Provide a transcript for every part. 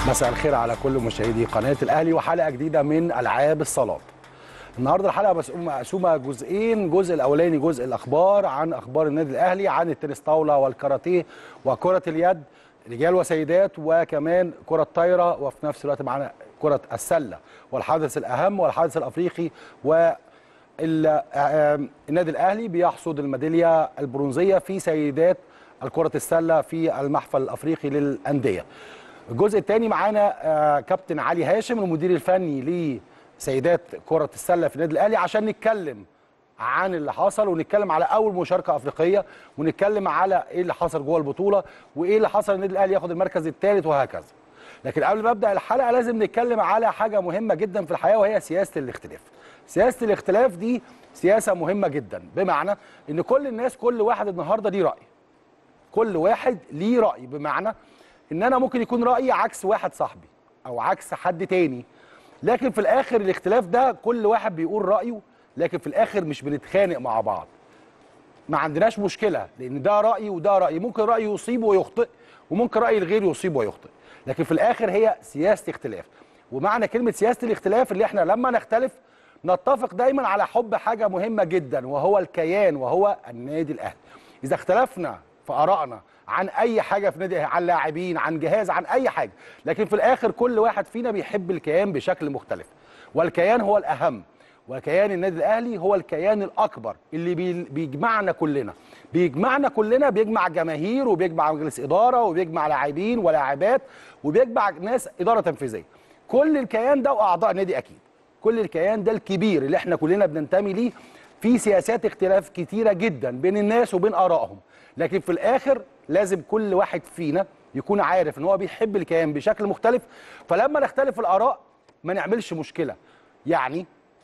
مساء الخير على كل مشاهدي قناه الاهلي وحلقه جديده من العاب الصالات. النهارده الحلقه مقسومه جزئين، الجزء الاولاني جزء الاخبار عن اخبار النادي الاهلي عن التنس طاوله والكاراتيه وكره اليد رجال وسيدات وكمان كره الطايره وفي نفس الوقت معانا كره السله والحدث الاهم والحدث الافريقي و النادي الاهلي بيحصد الميداليه البرونزيه في سيدات الكره السله في المحفل الافريقي للانديه. الجزء الثاني معانا كابتن علي هاشم المدير الفني لسيدات كره السله في النادي الاهلي عشان نتكلم عن اللي حصل ونتكلم على اول مشاركه افريقيه ونتكلم على ايه اللي حصل جوه البطوله وايه اللي حصل النادي الاهلي ياخد المركز الثالث وهكذا. لكن قبل ما ابدا الحلقه لازم نتكلم على حاجه مهمه جدا في الحياه وهي سياسه الاختلاف. سياسه الاختلاف دي سياسه مهمه جدا بمعنى ان كل الناس كل واحد النهارده ليه راي. كل واحد ليه راي بمعنى ان انا ممكن يكون رايي عكس واحد صاحبي او عكس حد تاني لكن في الاخر الاختلاف ده كل واحد بيقول رايه لكن في الاخر مش بنتخانق مع بعض ما عندناش مشكله لان ده رايي وده رايي ممكن رايي يصيب ويخطئ وممكن راي الغير يصيب ويخطئ لكن في الاخر هي سياسه اختلاف ومعنى كلمه سياسه الاختلاف اللي احنا لما نختلف نتفق دايما على حب حاجه مهمه جدا وهو الكيان وهو النادي الاهلي اذا اختلفنا في ارائنا عن اي حاجه في نادي عن لاعبين عن جهاز عن اي حاجه لكن في الاخر كل واحد فينا بيحب الكيان بشكل مختلف والكيان هو الاهم وكيان النادي الاهلي هو الكيان الاكبر اللي بيجمعنا كلنا بيجمعنا كلنا بيجمع جماهير وبيجمع مجلس اداره وبيجمع لاعبين ولاعبات وبيجمع ناس اداره تنفيذيه كل الكيان ده واعضاء نادي اكيد كل الكيان ده الكبير اللي احنا كلنا بننتمي ليه في سياسات اختلاف كتيره جدا بين الناس وبين ارائهم لكن في الاخر لازم كل واحد فينا يكون عارف ان هو بيحب الكيان بشكل مختلف فلما نختلف الاراء ما نعملش مشكله يعني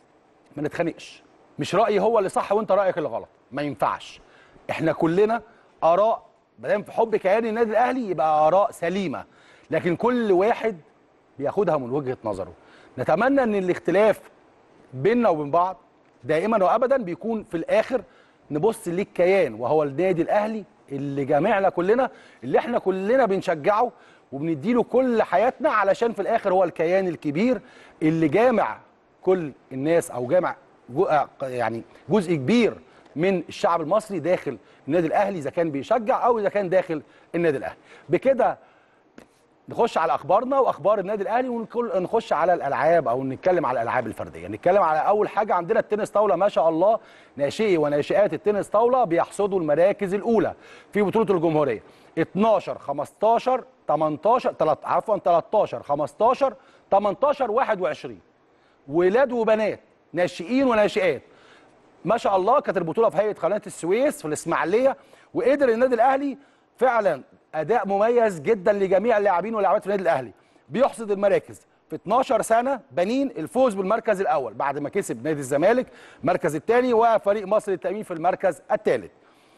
ما نتخانقش مش رايي هو اللي صح وانت رايك اللي غلط ما ينفعش احنا كلنا اراء ما دام في حب كيان النادي الاهلي يبقى اراء سليمه لكن كل واحد بياخدها من وجهه نظره نتمنى ان الاختلاف بيننا وبين بعض دائما وابدا بيكون في الاخر نبص للكيان وهو النادي الاهلي اللي جامعنا كلنا اللي احنا كلنا بنشجعه وبنديله كل حياتنا علشان في الاخر هو الكيان الكبير اللي جامع كل الناس او جامع جو يعني جزء كبير من الشعب المصري داخل النادي الاهلي اذا كان بيشجع او اذا كان داخل النادي الاهلي بكده نخش على اخبارنا واخبار النادي الاهلي ونخش على الالعاب او نتكلم على الالعاب الفرديه نتكلم على اول حاجه عندنا التنس طاوله ما شاء الله ناشئي وناشئات التنس طاوله بيحصدوا المراكز الاولى في بطوله الجمهوريه 12 15 18 عفوا 13 15 18 21 ولاد وبنات ناشئين وناشئات ما شاء الله كانت البطوله في هيئه قناه السويس في الاسماعيليه وقدر النادي الاهلي فعلا اداء مميز جدا لجميع اللاعبين واللاعبات في النادي الاهلي بيحصد المراكز في 12 سنه بنين الفوز بالمركز الاول بعد ما كسب نادي الزمالك المركز الثاني وفريق مصر للتامين في المركز الثالث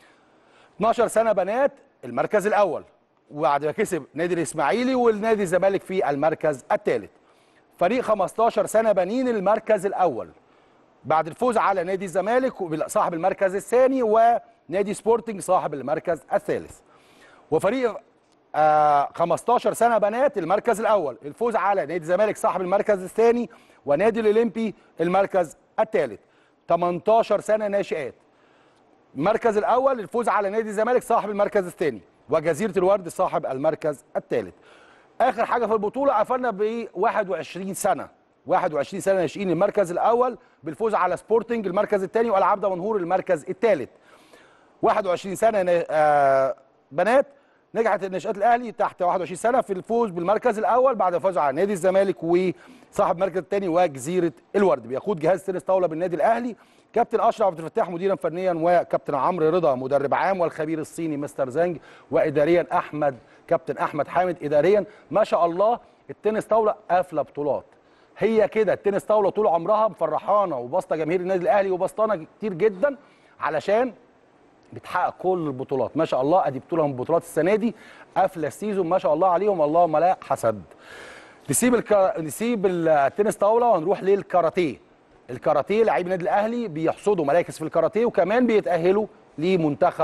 12 سنه بنات المركز الاول وبعد ما كسب نادي الاسماعيلي والنادي الزمالك في المركز الثالث فريق 15 سنه بنين المركز الاول بعد الفوز على نادي الزمالك صاحب المركز الثاني ونادي سبورتنج صاحب المركز الثالث وفريق آه 15 سنه بنات المركز الاول الفوز على نادي الزمالك صاحب المركز الثاني ونادي الاولمبي المركز الثالث 18 سنه ناشئات المركز الاول الفوز على نادي الزمالك صاحب المركز الثاني وجزيره الورد صاحب المركز الثالث اخر حاجه في البطوله قفلنا ب 21 سنه 21 سنه ناشئين المركز الاول بالفوز على سبورتنج المركز الثاني والعاب دمنهور المركز الثالث 21 سنه آه بنات نجحت الناشئات الاهلي تحت 21 سنه في الفوز بالمركز الاول بعد الفوز على نادي الزمالك وصاحب المركز الثاني وجزيره الورد بيقود جهاز تنس طاوله بالنادي الاهلي كابتن اشرف عبد الفتاح مديرا فنيا وكابتن عمرو رضا مدرب عام والخبير الصيني مستر زانج واداريا احمد كابتن احمد حامد اداريا ما شاء الله التنس طاوله قافله بطولات هي كده التنس طاوله طول عمرها مفرحانا وبسطه جماهير النادي الاهلي وبسطانا كتير جدا علشان بتحقق كل البطولات ما شاء الله ادي بطوله من بطولات السنه دي قافله السيزون ما شاء الله عليهم اللهم لا حسد نسيب الك... نسيب التنس طاوله ونروح للكاراتيه الكاراتيه لاعبي النادي الاهلي بيحصدوا مراكز في الكاراتيه وكمان بيتاهلوا لمنتخب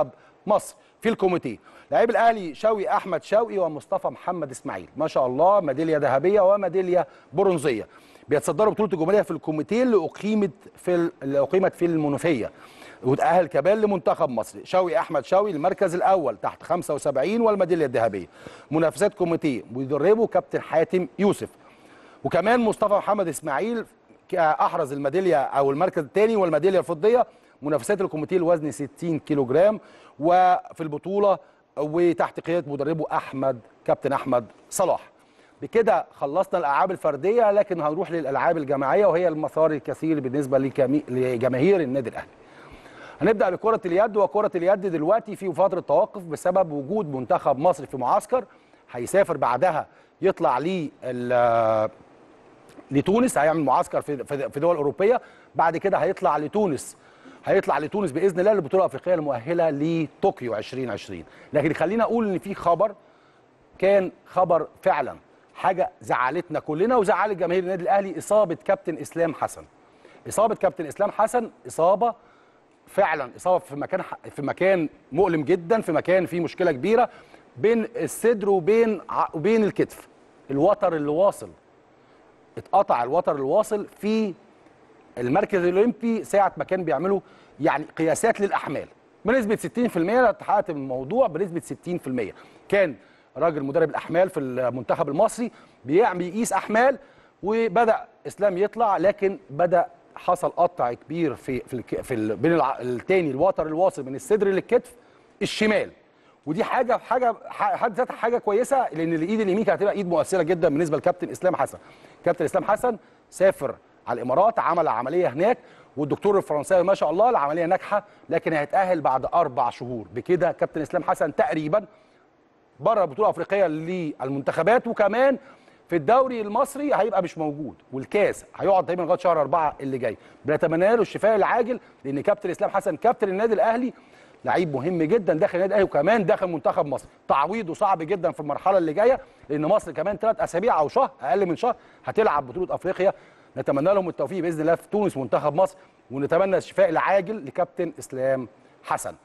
مصر في الكوميتيه لاعب الاهلي شوقي احمد شوقي ومصطفى محمد اسماعيل ما شاء الله ميداليه ذهبيه وميداليه برونزيه بيتصدروا بطوله الجمهوريه في الكوميتيه اللي اقيمت في ال- اللي اقيمت في المنوفيه وتأهل كمان لمنتخب مصر شوقي احمد شوقي المركز الاول تحت 75 والميداليه الذهبيه منافسات كوميتيه بيدربه كابتن حاتم يوسف وكمان مصطفى محمد اسماعيل ك- احرز الميداليه او المركز الثاني والميداليه الفضيه منافسات الكوميتيه الوزن 60 كيلو جرام وفي البطوله وتحت قياده مدربه احمد كابتن احمد صلاح بكده خلصنا الالعاب الفرديه لكن هنروح للالعاب الجماعيه وهي المسار الكثير بالنسبه لكمي- لجماهير النادي الاهلي هنبدا بكره اليد وكره اليد دلوقتي في فتره توقف بسبب وجود منتخب مصر في معسكر هيسافر بعدها يطلع ليه ال- لتونس هيعمل معسكر في في في دول اوروبيه بعد كده هيطلع لتونس هيطلع لتونس باذن الله للبطوله الافريقيه المؤهله لطوكيو 2020 لكن خلينا اقول ان في خبر كان خبر فعلا حاجه زعلتنا كلنا وزعلت جماهير النادي الاهلي اصابه كابتن اسلام حسن اصابه كابتن اسلام حسن اصابه فعلا اصابه في مكان في مكان مؤلم جدا في مكان فيه مشكله كبيره بين الصدر وبين ع- وبين الكتف الوتر اللي واصل اتقطع الوتر الواصل في المركز الاولمبي ساعه ما كان بيعملوا يعني قياسات للاحمال بنسبه 60% أنا اتحققت من الموضوع بنسبه 60% كان راجل مدرب الاحمال في المنتخب المصري بيعمل يقيس احمال وبدا اسلام يطلع لكن بدا حصل قطع كبير في في الك- في ال- بين الع- التاني الوتر الواصل من الصدر للكتف الشمال ودي حاجه حاجه ح- حد ذاتها حاجه كويسه لان الايد اليمين كانت هتبقى ايد مؤثره جدا بالنسبه لكابتن اسلام حسن كابتن اسلام حسن سافر على الامارات عمل عمليه هناك والدكتور الفرنساوي ما شاء الله العمليه ناجحه لكن هيتاهل بعد اربع شهور بكده كابتن اسلام حسن تقريبا بره البطوله الافريقيه للمنتخبات وكمان في الدوري المصري هيبقى مش موجود والكاس هيقعد تقريبا لغايه شهر أربعة اللي جاي بنتمنى له الشفاء العاجل لان كابتن اسلام حسن كابتن النادي الاهلي لعيب مهم جدا داخل النادي الاهلي وكمان داخل منتخب مصر تعويضه صعب جدا في المرحله اللي جايه لان مصر كمان ثلاث اسابيع او شهر اقل من شهر هتلعب بطوله افريقيا نتمنى لهم التوفيق باذن الله في تونس منتخب مصر ونتمنى الشفاء العاجل لكابتن اسلام حسن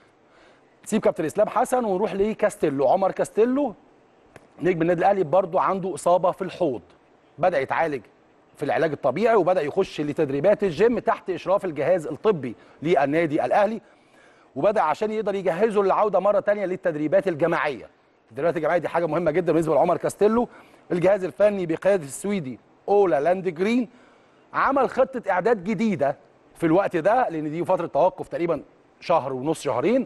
سيب كابتن اسلام حسن ونروح لكاستيلو عمر كاستيلو نجم النادي الاهلي برضو عنده اصابه في الحوض بدا يتعالج في العلاج الطبيعي وبدا يخش لتدريبات الجيم تحت اشراف الجهاز الطبي للنادي الاهلي وبدا عشان يقدر يجهزه للعوده مره تانية للتدريبات الجماعيه التدريبات الجماعيه دي حاجه مهمه جدا بالنسبه لعمر كاستيلو الجهاز الفني بقياده السويدي اولا لاند جرين عمل خطه اعداد جديده في الوقت ده لان دي فتره توقف تقريبا شهر ونص شهرين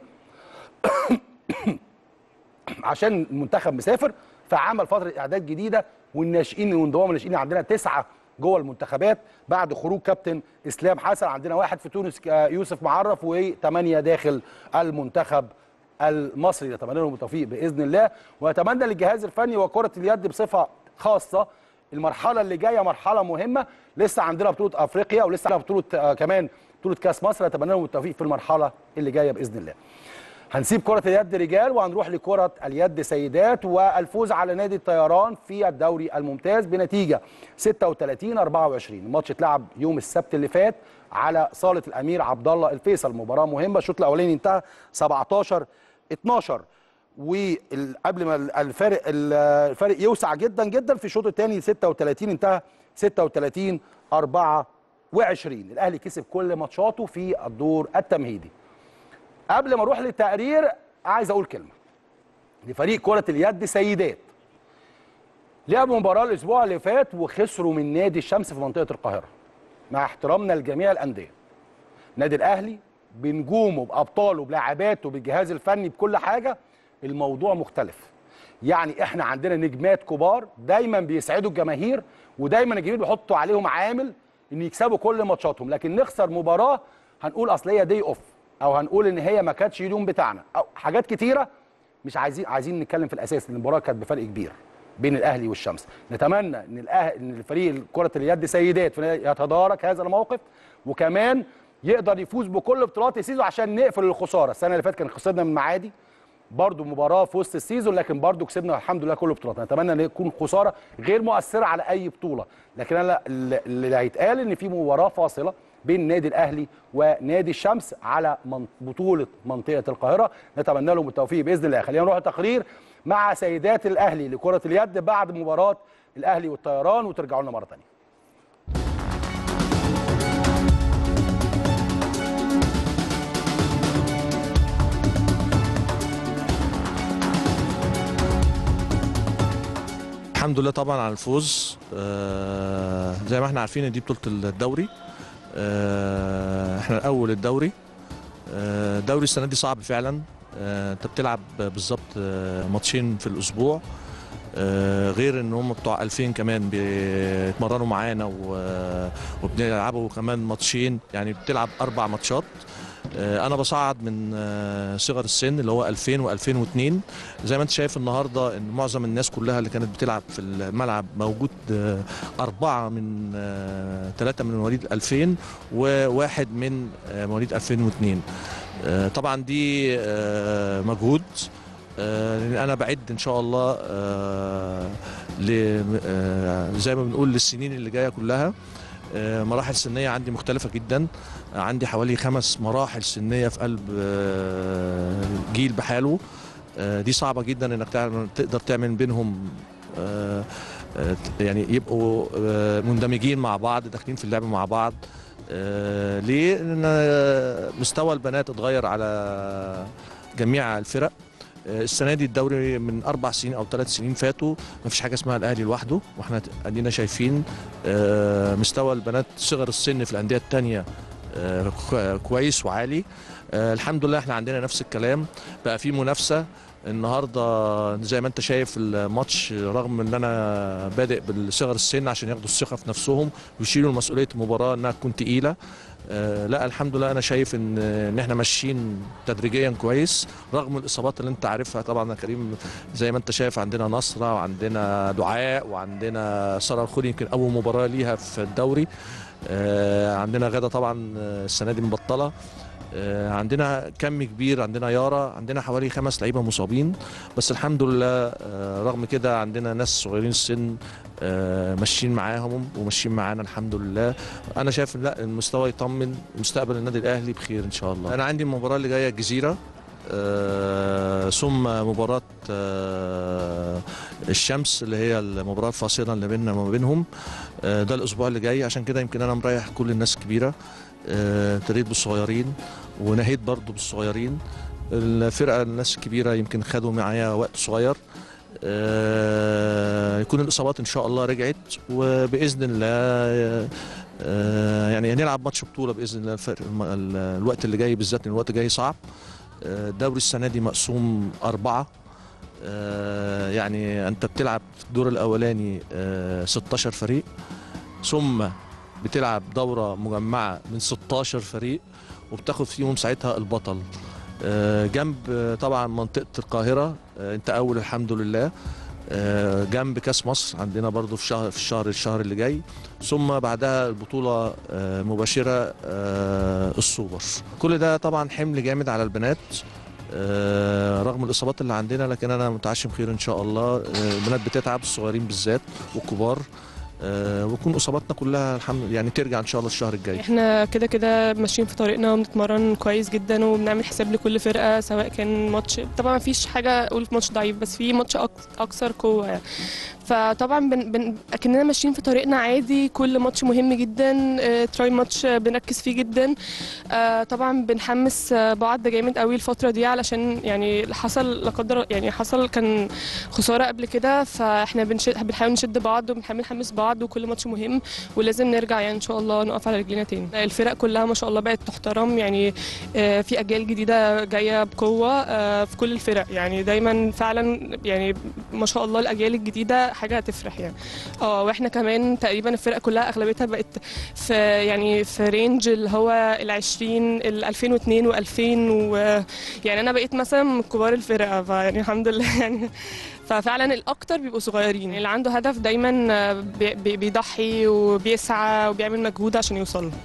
عشان المنتخب مسافر فعمل فتره اعداد جديده والناشئين وانضمام الناشئين عندنا تسعه جوه المنتخبات بعد خروج كابتن اسلام حسن عندنا واحد في تونس آه، يوسف معرف وثمانيه داخل المنتخب المصري نتمنى لهم التوفيق باذن الله ونتمنى للجهاز الفني وكره اليد بصفه خاصه المرحله اللي جايه مرحله مهمه لسه عندنا بطوله افريقيا ولسه عندنا بطوله آه، كمان بطوله كاس مصر نتمنى لهم التوفيق في المرحله اللي جايه باذن الله هنسيب كرة اليد رجال وهنروح لكرة اليد سيدات والفوز على نادي الطيران في الدوري الممتاز بنتيجة 36 24 الماتش اتلعب يوم السبت اللي فات على صالة الأمير عبد الله الفيصل مباراة مهمة الشوط الأولاني انتهى 17 12 وقبل ما الفارق الفارق يوسع جدا جدا في الشوط الثاني 36 انتهى 36 24 الاهلي كسب كل ماتشاته في الدور التمهيدي قبل ما اروح للتقرير عايز اقول كلمه لفريق كره اليد سيدات لعبوا مباراه الاسبوع اللي فات وخسروا من نادي الشمس في منطقه القاهره مع احترامنا لجميع الانديه نادي الاهلي بنجومه بابطاله بلاعباته بالجهاز الفني بكل حاجه الموضوع مختلف يعني احنا عندنا نجمات كبار دايما بيسعدوا الجماهير ودايما الجماهير بيحطوا عليهم عامل ان يكسبوا كل ماتشاتهم لكن نخسر مباراه هنقول اصل هي دي اوف او هنقول ان هي ما كانتش اليوم بتاعنا او حاجات كتيره مش عايزين عايزين نتكلم في الاساس ان المباراه كانت بفرق كبير بين الاهلي والشمس نتمنى ان الاهلي ان الفريق كره اليد سيدات يتدارك هذا الموقف وكمان يقدر يفوز بكل بطولات السيزون عشان نقفل الخساره السنه اللي فاتت كان خسرنا من معادي برضو مباراه في وسط السيزون لكن برضو كسبنا الحمد لله كل البطولات نتمنى ان يكون خساره غير مؤثره على اي بطوله لكن انا اللي اللي هيتقال ان في مباراه فاصله بين النادي الاهلي ونادي الشمس على من- بطوله منطقه القاهره نتمنى لهم التوفيق باذن الله خلينا نروح تقرير مع سيدات الاهلي لكره اليد بعد مباراه الاهلي والطيران وترجعوا لنا مره ثانيه الحمد لله طبعا على الفوز آه، زي ما احنا عارفين إن دي بطولة الدوري آه، احنا الاول الدوري آه، الدوري السنة دي صعب فعلا آه، انت بتلعب بالظبط آه، ماتشين في الاسبوع آه، غير ان هم بتوع 2000 كمان بيتمرنوا معانا و- وبنلعبوا كمان ماتشين يعني بتلعب اربع ماتشات آه، انا بصعد من آه، صغر السن اللي هو 2000 و2002 زي ما انت شايف النهارده ان معظم الناس كلها اللي كانت بتلعب في الملعب موجود آه، اربعه من ثلاثه من مواليد 2000 وواحد من آه، مواليد 2002 آه، طبعا دي آه، مجهود آه، لان انا بعد ان شاء الله آه، ل- آه، زي ما بنقول للسنين اللي جايه كلها آه، مراحل سنيه عندي مختلفه جدا آه، عندي حوالي خمس مراحل سنيه في قلب آه، جيل بحاله آه، دي صعبه جدا انك تعمل تقدر تعمل بينهم آه، آه، يعني يبقوا آه، مندمجين مع بعض داخلين في اللعب مع بعض آه، ليه؟ لان آه، مستوى البنات اتغير على جميع الفرق آه، السنه دي الدوري من اربع سنين او ثلاث سنين فاتوا ما فيش حاجه اسمها الاهلي لوحده واحنا ادينا شايفين آه، مستوى البنات صغر السن في الانديه الثانيه كويس وعالي آه، الحمد لله احنا عندنا نفس الكلام بقى في منافسه النهارده زي ما انت شايف الماتش رغم ان انا بادئ بالصغر السن عشان ياخدوا الثقه في نفسهم ويشيلوا مسؤوليه المباراه انها تكون تقيله آه، لا الحمد لله انا شايف ان ان احنا ماشيين تدريجيا كويس رغم الاصابات اللي انت عارفها طبعا يا كريم زي ما انت شايف عندنا نصره وعندنا دعاء وعندنا ساره الخولي يمكن اول مباراه ليها في الدوري آه، عندنا غاده طبعا آه، السنه دي مبطله آه، عندنا كم كبير عندنا يارا عندنا حوالي خمس لعيبه مصابين بس الحمد لله آه، رغم كده عندنا ناس صغيرين السن آه، ماشيين معاهم وماشيين معانا الحمد لله انا شايف إن لا المستوى يطمن مستقبل النادي الاهلي بخير ان شاء الله انا عندي المباراه اللي جايه الجزيره آه، ثم مباراة آه، الشمس اللي هي المباراة الفاصلة اللي بيننا وما بينهم آه، ده الأسبوع اللي جاي عشان كده يمكن أنا مريح كل الناس الكبيرة آه، ابتديت بالصغيرين ونهيت برضو بالصغيرين الفرقة الناس الكبيرة يمكن خدوا معايا وقت صغير آه، يكون الإصابات إن شاء الله رجعت وبإذن الله آه، يعني هنلعب ماتش بطولة بإذن الله الفرق الم- ال- الوقت اللي جاي بالذات إن الوقت جاي صعب آه، الدوري السنة دي مقسوم أربعة آه، يعني أنت بتلعب في الدور الأولاني آه، 16 فريق ثم بتلعب دورة مجمعة من 16 فريق وبتاخد فيهم ساعتها البطل آه، جنب آه، طبعا منطقة القاهرة آه، انت اول الحمد لله آه، جنب كاس مصر عندنا برضو في شهر في الشهر الشهر اللي جاي ثم بعدها البطولة آه، مباشرة آه، السوبر كل ده طبعا حمل جامد على البنات آه، رغم الاصابات اللي عندنا لكن انا متعشم خير ان شاء الله آه، البنات بتتعب الصغيرين بالذات والكبار آه، وتكون اصاباتنا كلها الحمد يعني ترجع ان شاء الله الشهر الجاي احنا كده كده ماشيين في طريقنا وبنتمرن كويس جدا وبنعمل حساب لكل فرقه سواء كان ماتش طبعا مفيش حاجه اقول في ماتش ضعيف بس في ماتش أك- اكثر قوه يعني. فطبعا بن بن اكننا ماشيين في طريقنا عادي كل ماتش مهم جدا آه، تراي ماتش آه، بنركز فيه جدا آه، طبعا بنحمس آه، بعض جامد قوي الفتره دي علشان يعني حصل لا قدر يعني حصل كان خساره قبل كده فاحنا بنشد بنحاول نشد بعض وبنحاول نحمس بعض وكل ماتش مهم ولازم نرجع يعني ان شاء الله نقف على رجلينا تاني الفرق كلها ما شاء الله بقت تحترم يعني آه، في اجيال جديده جايه بقوه آه، في كل الفرق يعني دايما فعلا يعني ما شاء الله الاجيال الجديده حاجه هتفرح يعني اه واحنا كمان تقريبا الفرق كلها اغلبيتها بقت في يعني في رينج اللي هو ال 20 ال 2002 و2000 و يعني انا بقيت مثلا من كبار الفرقه فيعني الحمد لله يعني ففعلا الاكتر بيبقوا صغيرين يعني اللي عنده هدف دايما آه، بي- بي- بيضحي وبيسعى وبيعمل مجهود عشان يوصل له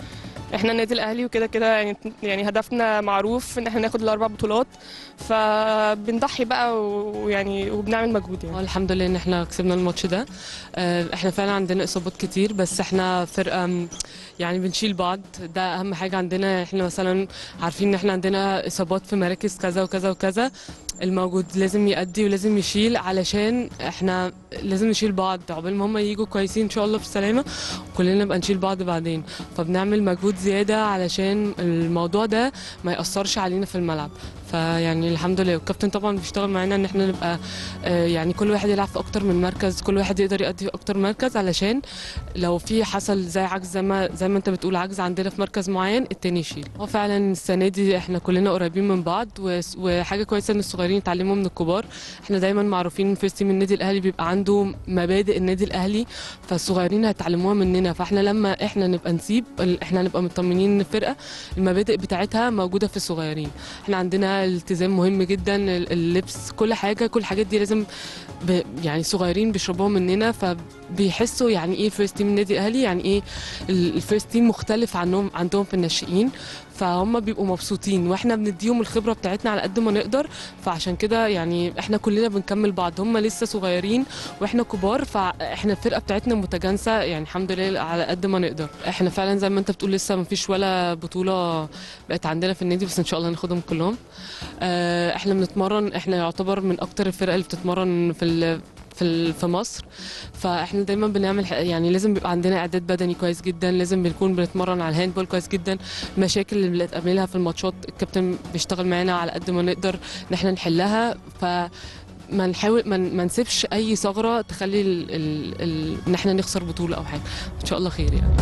احنا النادي الاهلي وكده كده يعني يعني هدفنا معروف ان احنا ناخد الاربع بطولات فبنضحي بقى ويعني وبنعمل مجهود يعني اه الحمد لله ان احنا كسبنا الماتش ده آه، احنا فعلا عندنا اصابات كتير بس احنا فرقه م، يعني بنشيل بعض ده اهم حاجه عندنا احنا مثلا عارفين ان احنا عندنا اصابات في مراكز كذا وكذا وكذا الموجود لازم يأدي ولازم يشيل علشان احنا لازم نشيل بعض عقبال ما هم يجوا كويسين ان شاء الله بالسلامه كلنا نبقى نشيل بعض بعدين فبنعمل مجهود زياده علشان الموضوع ده ما يأثرش علينا في الملعب فيعني الحمد لله والكابتن طبعا بيشتغل معانا ان احنا نبقى آه، يعني كل واحد يلعب في اكتر من مركز كل واحد يقدر يأدي في اكتر مركز علشان لو في حصل زي عجز زي ما زي ما انت بتقول عجز عندنا في مركز معين التاني يشيل هو فعلا السنه دي احنا كلنا قريبين من بعض وس- وحاجه كويسه ان الصغيرين يتعلموا من الكبار احنا دايما معروفين في تيم النادي الاهلي بيبقى عنده مبادئ النادي الاهلي فالصغيرين هيتعلموها مننا فاحنا لما احنا نبقى نسيب ال- احنا نبقى مطمنين ان الفرقه المبادئ بتاعتها موجوده في الصغيرين احنا عندنا التزام مهم جدا ال- اللبس كل حاجه كل الحاجات دي لازم ب يعني صغيرين بيشربوها مننا فبيحسوا يعني ايه فيرست تيم النادي الاهلي يعني ايه الفيرست تيم مختلف عنهم عندهم في الناشئين فهم بيبقوا مبسوطين واحنا بنديهم الخبره بتاعتنا على قد ما نقدر فعشان كده يعني احنا كلنا بنكمل بعض هم لسه صغيرين واحنا كبار فاحنا الفرقه بتاعتنا متجانسه يعني الحمد لله على قد ما نقدر احنا فعلا زي ما انت بتقول لسه ما فيش ولا بطوله بقت عندنا في النادي بس ان شاء الله ناخدهم كلهم آه، احنا بنتمرن احنا يعتبر من اكتر الفرق اللي بتتمرن في ال في ال- في مصر فاحنا دايما بنعمل ح- يعني لازم بيبقى عندنا اعداد بدني كويس جدا لازم بنكون بنتمرن على الهاندبول كويس جدا المشاكل اللي بنقابلها في الماتشات الكابتن بيشتغل معانا على قد ما نقدر ان احنا نحلها ف ما نحاول ما ما نسيبش اي ثغره تخلي ال ال ال ان احنا نخسر بطوله او حاجه ان شاء الله خير يعني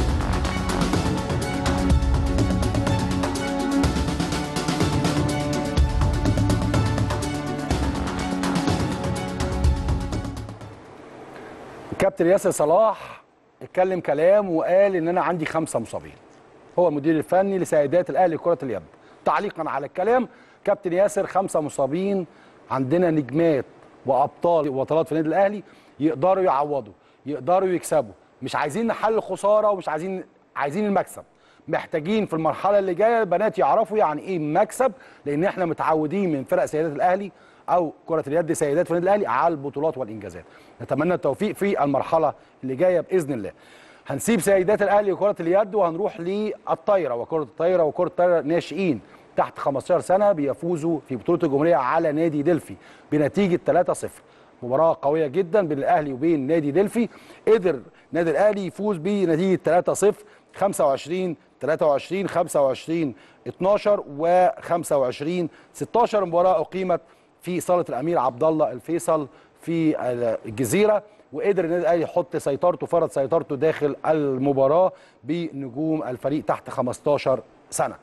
كابتن ياسر صلاح اتكلم كلام وقال ان انا عندي خمسه مصابين هو المدير الفني لسيدات الاهلي لكره اليد تعليقا على الكلام كابتن ياسر خمسه مصابين عندنا نجمات وابطال وبطلات في النادي الاهلي يقدروا يعوضوا يقدروا يكسبوا مش عايزين نحل خساره ومش عايزين عايزين المكسب محتاجين في المرحله اللي جايه البنات يعرفوا يعني ايه مكسب لان احنا متعودين من فرق سيدات الاهلي او كره اليد سيدات في النادي الاهلي على البطولات والانجازات نتمنى التوفيق في المرحله اللي جايه باذن الله هنسيب سيدات الاهلي وكره اليد وهنروح للطايره وكره الطايره وكره الطايره ناشئين تحت 15 سنه بيفوزوا في بطوله الجمهوريه على نادي دلفي بنتيجه 3-0 مباراه قويه جدا بين الاهلي وبين نادي دلفي قدر نادي الاهلي يفوز بنتيجه 3-0 25 23 25 12 و 25 16 مباراه اقيمت في صاله الامير عبد الله الفيصل في الجزيره وقدر النادي الاهلي يحط سيطرته فرض سيطرته داخل المباراه بنجوم الفريق تحت 15 سنه.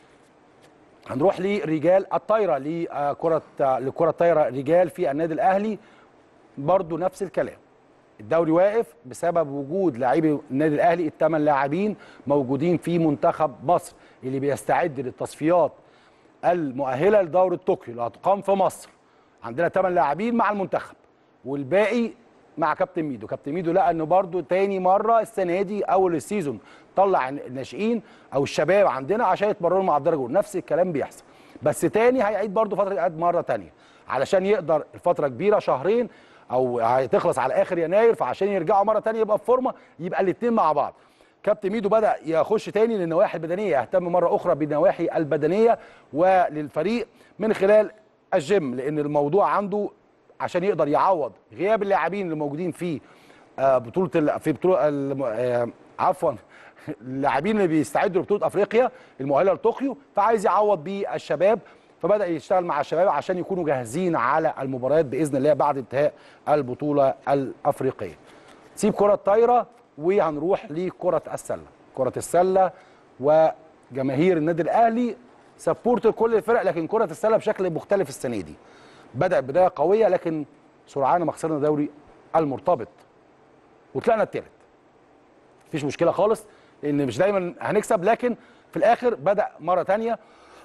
هنروح لرجال الطايره لكره لكره الطايره رجال في النادي الاهلي برضو نفس الكلام. الدوري واقف بسبب وجود لاعبي النادي الاهلي الثمان لاعبين موجودين في منتخب مصر اللي بيستعد للتصفيات المؤهله لدوري طوكيو اللي هتقام في مصر. عندنا ثمان لاعبين مع المنتخب والباقي مع كابتن ميدو كابتن ميدو لقى انه برده تاني مره السنه دي اول السيزون طلع الناشئين او الشباب عندنا عشان يتمرنوا مع الدرجه الاولى نفس الكلام بيحصل بس تاني هيعيد برده فتره اعداد مره تانيه علشان يقدر الفتره كبيره شهرين او هتخلص على اخر يناير فعشان يرجعوا مره تانيه يبقى في فورمه يبقى الاثنين مع بعض كابتن ميدو بدا يخش تاني للنواحي البدنيه يهتم مره اخرى بالنواحي البدنيه وللفريق من خلال الجيم لان الموضوع عنده عشان يقدر يعوض غياب اللاعبين اللي موجودين في آه، بطوله ال- في بطوله الم- آه، عفوا اللاعبين اللي بيستعدوا لبطوله افريقيا المؤهله لطوكيو فعايز يعوض بالشباب فبدا يشتغل مع الشباب عشان يكونوا جاهزين على المباريات باذن الله بعد انتهاء البطوله الافريقيه. سيب كره الطايره وهنروح لكره السله. كره السله وجماهير النادي الاهلي سبورت كل الفرق لكن كره السله بشكل مختلف السنه دي. بدا بدايه قويه لكن سرعان ما خسرنا دوري المرتبط وطلعنا الثالث مفيش مشكله خالص لان مش دايما هنكسب لكن في الاخر بدا مره تانية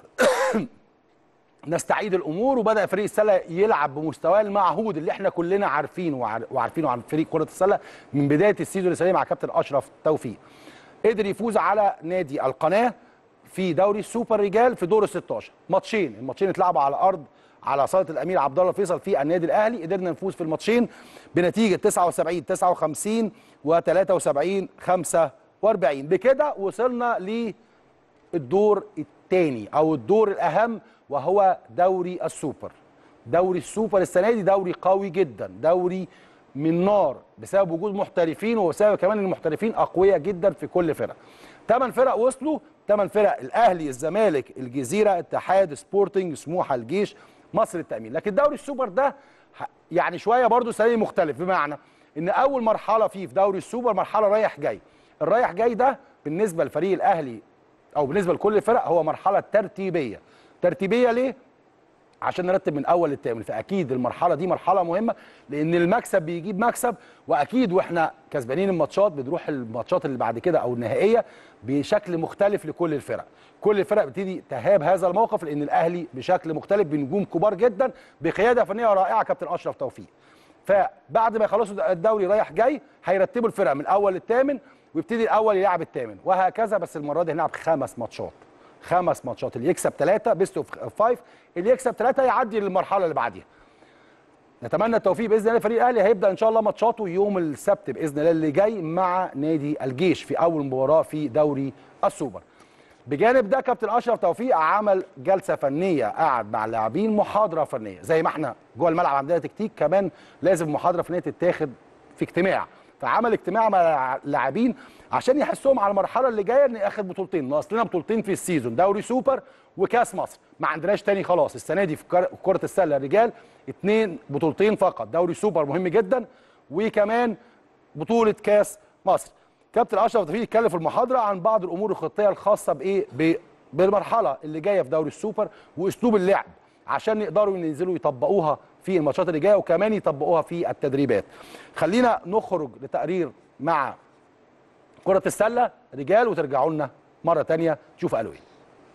نستعيد الامور وبدا فريق السله يلعب بمستواه المعهود اللي احنا كلنا عارفينه وعار- وعارفينه عن فريق كره السله من بدايه السيزون السنه مع كابتن اشرف توفيق قدر يفوز على نادي القناه في دوري السوبر رجال في دور ال 16 ماتشين الماتشين اتلعبوا على ارض على صاله الامير عبد الله فيصل في النادي الاهلي قدرنا نفوز في الماتشين بنتيجه 79 59 و73 45 بكده وصلنا للدور الثاني او الدور الاهم وهو دوري السوبر دوري السوبر السنه دي دوري قوي جدا دوري من نار بسبب وجود محترفين وبسبب كمان المحترفين اقوياء جدا في كل فرقه ثمان فرق وصلوا ثمان فرق الاهلي الزمالك الجزيره اتحاد سبورتنج سموحه الجيش مصر التامين لكن دوري السوبر ده ه- يعني شويه برضو سنه مختلف بمعنى ان اول مرحله فيه في دوري السوبر مرحله رايح جاي الرايح جاي ده بالنسبه لفريق الاهلي او بالنسبه لكل الفرق هو مرحله ترتيبيه ترتيبيه ليه عشان نرتب من اول للثامن فاكيد المرحله دي مرحله مهمه لان المكسب بيجيب مكسب واكيد واحنا كسبانين الماتشات بنروح الماتشات اللي بعد كده او النهائيه بشكل مختلف لكل الفرق كل الفرق بتبتدي تهاب هذا الموقف لان الاهلي بشكل مختلف بنجوم كبار جدا بقياده فنيه رائعه كابتن اشرف توفيق فبعد ما يخلصوا الدوري رايح جاي هيرتبوا الفرق من الاول للثامن ويبتدي الاول يلعب الثامن وهكذا بس المره دي هنلعب خمس ماتشات خمس ماتشات اللي يكسب ثلاثه بيست اوف فايف اللي يكسب ثلاثه يعدي للمرحله اللي بعديها نتمنى التوفيق باذن الله لفريق الاهلي هيبدا ان شاء الله ماتشاته يوم السبت باذن الله اللي جاي مع نادي الجيش في اول مباراه في دوري السوبر بجانب ده كابتن اشرف توفيق عمل جلسه فنيه قعد مع اللاعبين محاضره فنيه زي ما احنا جوه الملعب عندنا تكتيك كمان لازم محاضره فنيه تتاخد في اجتماع فعمل اجتماع مع اللاعبين عشان يحسهم على المرحله اللي جايه ان اخر بطولتين ناقص لنا بطولتين في السيزون دوري سوبر وكاس مصر ما عندناش تاني خلاص السنه دي في كر- كره السله الرجال اتنين بطولتين فقط دوري سوبر مهم جدا وكمان بطوله كاس مصر كابتن اشرف توفيق اتكلم في المحاضره عن بعض الامور الخطيه الخاصه بايه ب- بالمرحله اللي جايه في دوري السوبر واسلوب اللعب عشان يقدروا ينزلوا يطبقوها في الماتشات اللي جايه وكمان يطبقوها في التدريبات خلينا نخرج لتقرير مع كره السله رجال وترجعوا لنا مره تانية تشوف قالوا ايه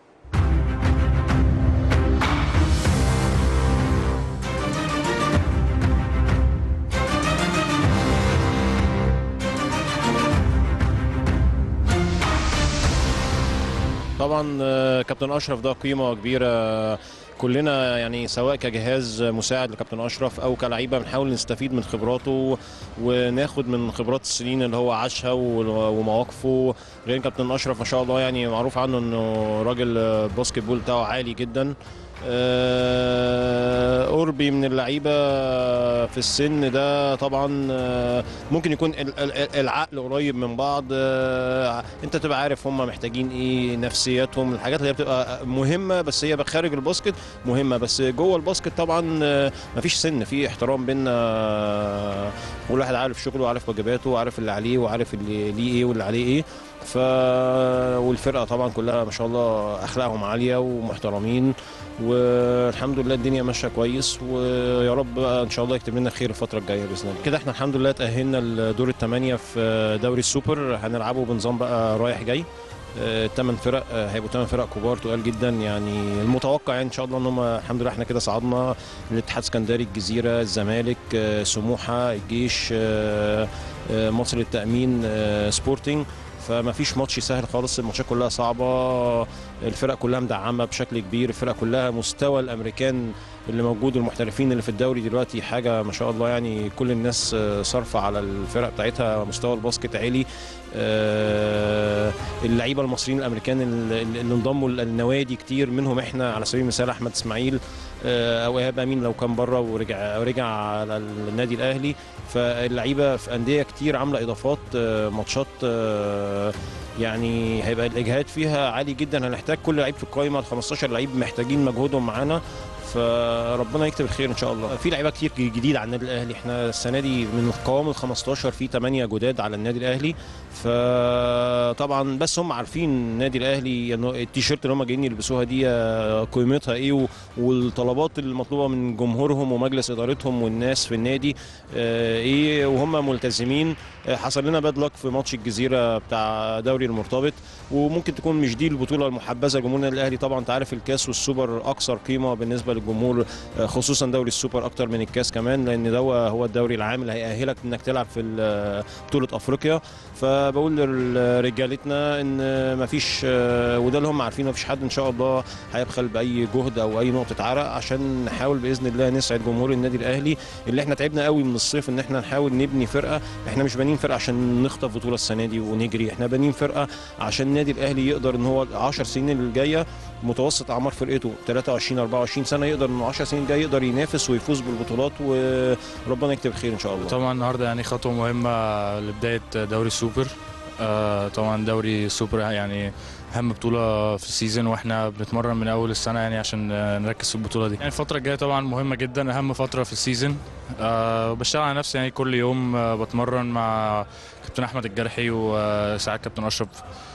طبعا آه، كابتن اشرف ده قيمه كبيره كلنا يعني سواء كجهاز مساعد لكابتن اشرف او كلعيبه بنحاول نستفيد من خبراته وناخد من خبرات السنين اللي هو عاشها و- ومواقفه غير كابتن اشرف ما شاء الله يعني معروف عنه انه راجل آه، الباسكت بول بتاعه عالي جدا آه، قربي من اللعيبه في السن ده طبعا آه، ممكن يكون ال- ال- العقل قريب من بعض آه، انت تبقى عارف هم محتاجين ايه نفسياتهم الحاجات اللي هي بتبقى مهمه بس هي خارج الباسكت مهمه بس جوه الباسكت طبعا آه، مفيش سن في احترام بينا آه، كل واحد عارف شغله وعارف واجباته وعارف اللي عليه وعارف اللي ليه ايه واللي عليه ايه ف والفرقه طبعا كلها ما شاء الله اخلاقهم عاليه ومحترمين والحمد لله الدنيا ماشيه كويس ويا رب بقى ان شاء الله يكتب لنا خير الفتره الجايه باذن الله كده احنا الحمد لله تاهلنا لدور الثمانيه في دوري السوبر هنلعبه بنظام بقى رايح جاي ثمان فرق آه، هيبقوا ثمان فرق كبار تقال جدا يعني المتوقع يعني ان شاء الله ان هم الحمد لله احنا كده صعدنا الاتحاد اسكندري الجزيره الزمالك آه، سموحه الجيش آه، آه، مصر للتامين آه، سبورتنج فما فيش ماتش سهل خالص الماتشات كلها صعبه الفرق كلها مدعمه بشكل كبير الفرق كلها مستوى الامريكان اللي موجود المحترفين اللي في الدوري دلوقتي حاجه ما شاء الله يعني كل الناس آه، صارفه على الفرق بتاعتها مستوى الباسكت عالي آه، اللعيبه المصريين الامريكان اللي اللي انضموا للنوادي كتير منهم احنا على سبيل المثال احمد اسماعيل آه، او ايهاب امين لو كان بره ورجع ورجع على النادي الاهلي فاللعيبه في انديه كتير عامله اضافات آه، ماتشات آه، يعني هيبقى الاجهاد فيها عالي جدا هنحتاج كل لعيب في القائمه ال 15 لعيب محتاجين مجهودهم معانا فربنا يكتب الخير ان شاء الله في لعيبه كتير جديد على النادي الاهلي احنا السنه دي من القوام ال 15 في 8 جداد على النادي الاهلي فطبعا بس هم عارفين النادي الاهلي انه التيشيرت اللي هم جايين يلبسوها دي آه، قيمتها ايه و- والطلبات المطلوبه من جمهورهم ومجلس ادارتهم والناس في النادي آه، ايه وهم ملتزمين آه، حصل لنا باد لك في ماتش الجزيره بتاع دوري المرتبط وممكن تكون مش دي البطوله المحبذه لجمهور النادي الاهلي طبعا انت عارف الكاس والسوبر اكثر قيمه بالنسبه الجمهور آه، خصوصا دوري السوبر اكتر من الكاس كمان لان ده هو الدوري العام اللي هيأهلك انك تلعب في ال- بطوله افريقيا فبقول لرجالتنا ان مفيش آه، وده اللي هم عارفين مفيش حد ان شاء الله هيبخل باي جهد او اي نقطه عرق عشان نحاول باذن الله نسعد جمهور النادي الاهلي اللي احنا تعبنا قوي من الصيف ان احنا نحاول نبني فرقه احنا مش بانيين فرقه عشان نخطف بطوله السنه دي ونجري احنا بانيين فرقه عشان النادي الاهلي يقدر ان هو 10 سنين اللي جايه متوسط اعمار فرقته 23 24 سنه يقدر انه 10 سنين جاي يقدر ينافس ويفوز بالبطولات وربنا يكتب الخير ان شاء الله طبعا النهارده يعني خطوه مهمه لبدايه دوري السوبر آه، طبعا دوري السوبر يعني اهم بطوله في السيزون واحنا بنتمرن من اول السنه يعني عشان آه، نركز في البطوله دي يعني الفتره الجايه طبعا مهمه جدا اهم فتره في السيزون أه بشتغل على نفسي يعني كل يوم آه، بتمرن مع كابتن احمد الجرحي وساعات كابتن اشرف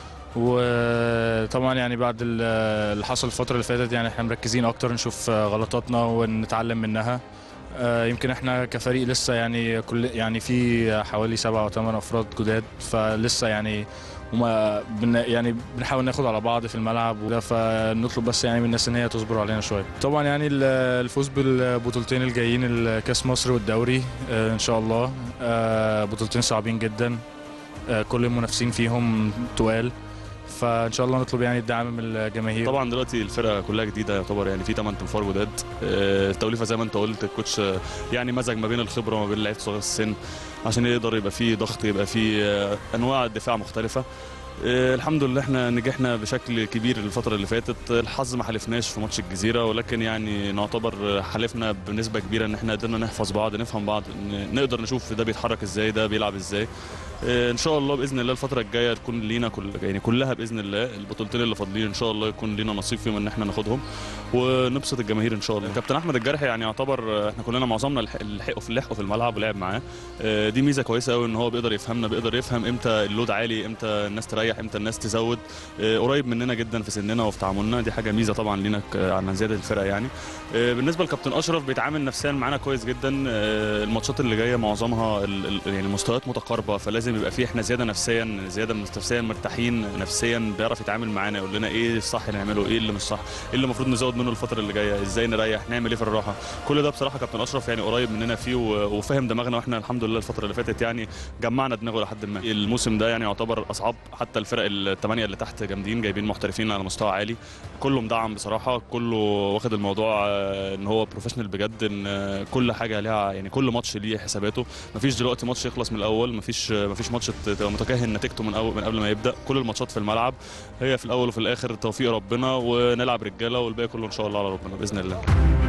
وطبعا يعني بعد ال- اللي حصل الفتره اللي فاتت يعني احنا مركزين اكتر نشوف آه، غلطاتنا ونتعلم منها آه، يمكن احنا كفريق لسه يعني كل يعني في حوالي سبعة او ثمان افراد جداد فلسه يعني وما بن يعني بنحاول ناخد على بعض في الملعب وده فنطلب بس يعني من الناس ان هي تصبر علينا شويه. طبعا يعني ال- الفوز بالبطولتين الجايين الكاس مصر والدوري آه، ان شاء الله آه، بطولتين صعبين جدا آه، كل المنافسين فيهم تقال فان شاء الله نطلب يعني الدعم من الجماهير طبعا دلوقتي الفرقه كلها جديده يعتبر يعني في 8 تنفار جداد آه، التوليفه زي ما انت قلت الكوتش آه، يعني مزج ما بين الخبره وما بين لعيبه صغار السن عشان يقدر يبقى فيه ضغط يبقى فيه آه، انواع الدفاع مختلفه آه، الحمد لله احنا نجحنا بشكل كبير الفتره اللي فاتت الحظ ما حالفناش في ماتش الجزيره ولكن يعني نعتبر حالفنا بنسبه كبيره ان احنا قدرنا نحفظ بعض نفهم بعض ن- نقدر نشوف ده بيتحرك ازاي ده بيلعب ازاي آه، ان شاء الله باذن الله الفتره الجايه تكون لينا كل يعني كلها باذن الله البطولتين اللي فاضلين ان شاء الله يكون لينا نصيب فيهم ان احنا ناخدهم ونبسط الجماهير ان شاء الله كابتن احمد الجرحي يعني يعتبر آه، احنا كلنا معظمنا لحق- لحقوا في لحقوا في الملعب ولعب معاه آه، دي ميزه كويسه قوي ان هو بيقدر يفهمنا بيقدر يفهم امتى اللود عالي امتى الناس تريح امتى الناس تزود آه، قريب مننا جدا في سننا وفي تعاملنا دي حاجه ميزه طبعا لينا ك- عن زياده الفرق يعني آه، بالنسبه لكابتن اشرف بيتعامل نفسيا معانا كويس جدا آه، الماتشات اللي جايه معظمها ال- ال- يعني المستويات متقاربه فلازم يبقى فيه احنا زياده نفسيا زياده نفسيا مرتاحين نفسيا بيعرف يتعامل معانا يقول لنا ايه الصح اللي نعمله ايه اللي مش صح ايه اللي المفروض نزود منه الفتره اللي جايه ازاي نريح نعمل ايه في الراحه كل ده بصراحه كابتن اشرف يعني قريب مننا فيه و- وفاهم دماغنا واحنا الحمد لله الفتره اللي فاتت يعني جمعنا دماغه لحد ما الموسم ده يعني يعتبر اصعب حتى الفرق الثمانيه اللي تحت جامدين جايبين محترفين على مستوى عالي كله مدعم بصراحه كله واخد الموضوع آه، ان هو بروفيشنال بجد ان آه، كل حاجه ليها يعني كل ماتش ليه حساباته مفيش دلوقتي ماتش يخلص من الاول مفيش آه، مفيش ماتش تبقى متكهن نتيجته من اول من قبل ما يبدا كل الماتشات في الملعب هي في الاول وفي الاخر توفيق ربنا ونلعب رجاله والباقي كله ان شاء الله على ربنا باذن الله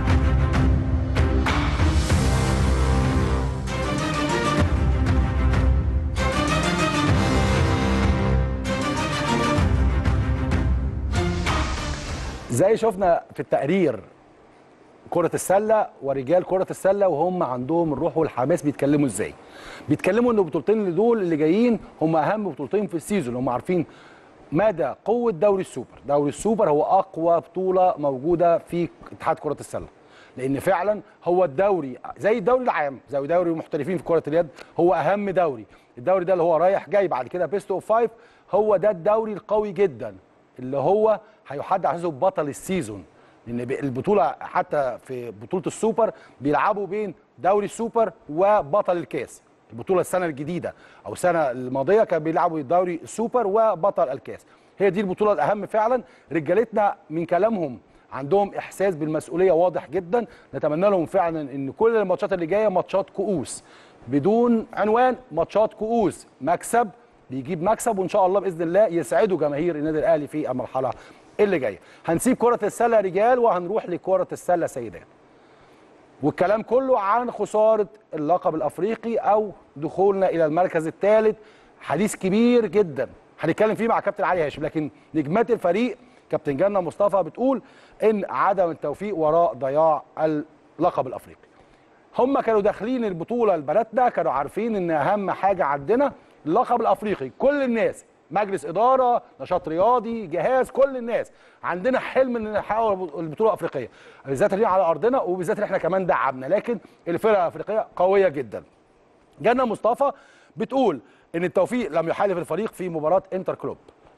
زي شفنا في التقرير كرة السلة ورجال كرة السلة وهم عندهم الروح والحماس بيتكلموا ازاي بيتكلموا ان البطولتين اللي دول اللي جايين هم اهم بطولتين في السيزون هم عارفين مدى قوة دوري السوبر دوري السوبر هو اقوى بطولة موجودة في اتحاد كرة السلة لان فعلا هو الدوري زي الدوري العام زي دوري المحترفين في كرة اليد هو اهم دوري الدوري ده اللي هو رايح جاي بعد كده بيست اوف فايف هو ده الدوري القوي جدا اللي هو هيحدد على اساسه بطل السيزون لان ب- البطوله حتى في بطوله السوبر بيلعبوا بين دوري السوبر وبطل الكاس البطوله السنه الجديده او السنه الماضيه كانوا بيلعبوا دوري السوبر وبطل الكاس هي دي البطوله الاهم فعلا رجالتنا من كلامهم عندهم احساس بالمسؤوليه واضح جدا نتمنى لهم فعلا ان كل الماتشات اللي جايه ماتشات كؤوس بدون عنوان ماتشات كؤوس مكسب بيجيب مكسب وان شاء الله باذن الله يسعدوا جماهير النادي الاهلي في المرحله اللي جايه هنسيب كره السله رجال وهنروح لكره السله سيدات والكلام كله عن خساره اللقب الافريقي او دخولنا الى المركز الثالث حديث كبير جدا هنتكلم فيه مع كابتن علي هاشم لكن نجمات الفريق كابتن جنة مصطفى بتقول ان عدم التوفيق وراء ضياع اللقب الافريقي هم كانوا داخلين البطوله البناتنا كانوا عارفين ان اهم حاجه عندنا اللقب الافريقي كل الناس مجلس اداره نشاط رياضي جهاز كل الناس عندنا حلم ان نحقق البطوله الافريقيه بالذات اللي على ارضنا وبالذات اللي احنا كمان دعمنا لكن الفرقه الافريقيه قويه جدا جنة مصطفى بتقول ان التوفيق لم يحالف الفريق في مباراه انتر كلوب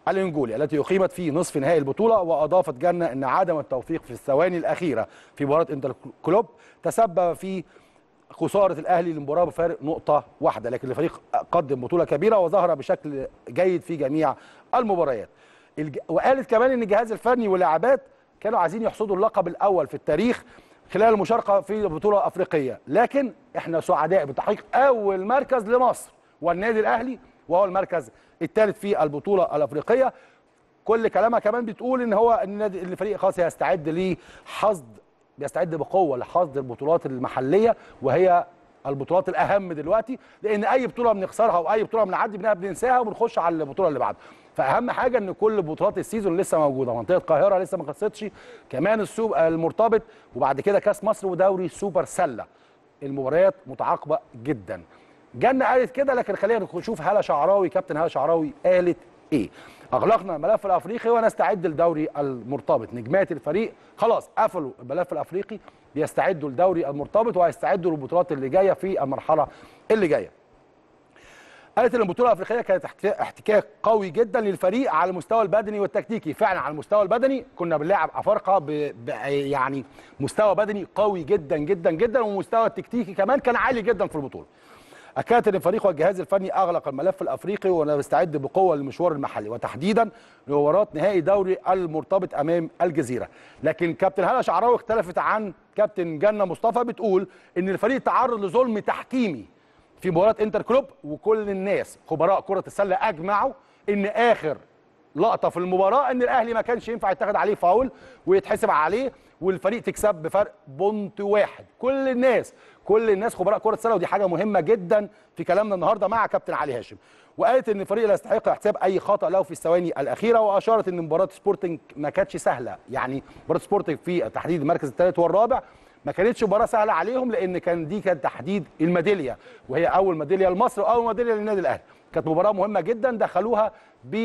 الانجولي التي اقيمت في نصف نهائي البطوله واضافت جنه ان عدم التوفيق في الثواني الاخيره في مباراه انتر كلوب تسبب في خساره الاهلي للمباراه بفارق نقطه واحده لكن الفريق قدم بطوله كبيره وظهر بشكل جيد في جميع المباريات الج... وقالت كمان ان الجهاز الفني واللاعبات كانوا عايزين يحصدوا اللقب الاول في التاريخ خلال المشاركه في بطوله افريقيه لكن احنا سعداء بتحقيق اول مركز لمصر والنادي الاهلي وهو المركز الثالث في البطوله الافريقيه كل كلامها كمان بتقول ان هو النادي الفريق خلاص هيستعد لحصد بيستعد بقوه لحصد البطولات المحليه وهي البطولات الاهم دلوقتي لان اي بطوله بنخسرها او اي بطوله بنعدي منها بننساها وبنخش على البطوله اللي بعدها فاهم حاجه ان كل بطولات السيزون لسه موجوده منطقه القاهره لسه ما خلصتش كمان السوق المرتبط وبعد كده كاس مصر ودوري سوبر سله المباريات متعاقبه جدا جنة قالت كده لكن خلينا نشوف هاله شعراوي كابتن هاله شعراوي قالت ايه اغلقنا الملف الافريقي ونستعد للدوري المرتبط نجمات الفريق خلاص قفلوا الملف الافريقي بيستعدوا للدوري المرتبط وهيستعدوا للبطولات اللي جايه في المرحله اللي جايه قالت ان البطوله الافريقيه كانت احتكاك قوي جدا للفريق على المستوى البدني والتكتيكي فعلا على المستوى البدني كنا بنلاعب افارقه ب... ب... يعني مستوى بدني قوي جدا جدا جدا ومستوى التكتيكي كمان كان عالي جدا في البطوله اكدت ان الفريق والجهاز الفني اغلق الملف الافريقي ونستعد بقوه للمشوار المحلي وتحديدا لمباراه نهائي دوري المرتبط امام الجزيره لكن كابتن هلا شعراوي اختلفت عن كابتن جنه مصطفى بتقول ان الفريق تعرض لظلم تحكيمي في مباراه انتر كلوب وكل الناس خبراء كره السله اجمعوا ان اخر لقطه في المباراه ان الاهلي ما كانش ينفع يتاخد عليه فاول ويتحسب عليه والفريق تكسب بفرق بونت واحد كل الناس كل الناس خبراء كره السله ودي حاجه مهمه جدا في كلامنا النهارده مع كابتن علي هاشم وقالت ان الفريق لا يستحق احتساب اي خطا له في الثواني الاخيره واشارت ان مباراه سبورتنج ما كانتش سهله يعني مباراه سبورتنج في تحديد المركز الثالث والرابع ما كانتش مباراه سهله عليهم لان كان دي كانت تحديد الميداليه وهي اول ميداليه لمصر واول ميداليه للنادي الاهلي كانت مباراه مهمه جدا دخلوها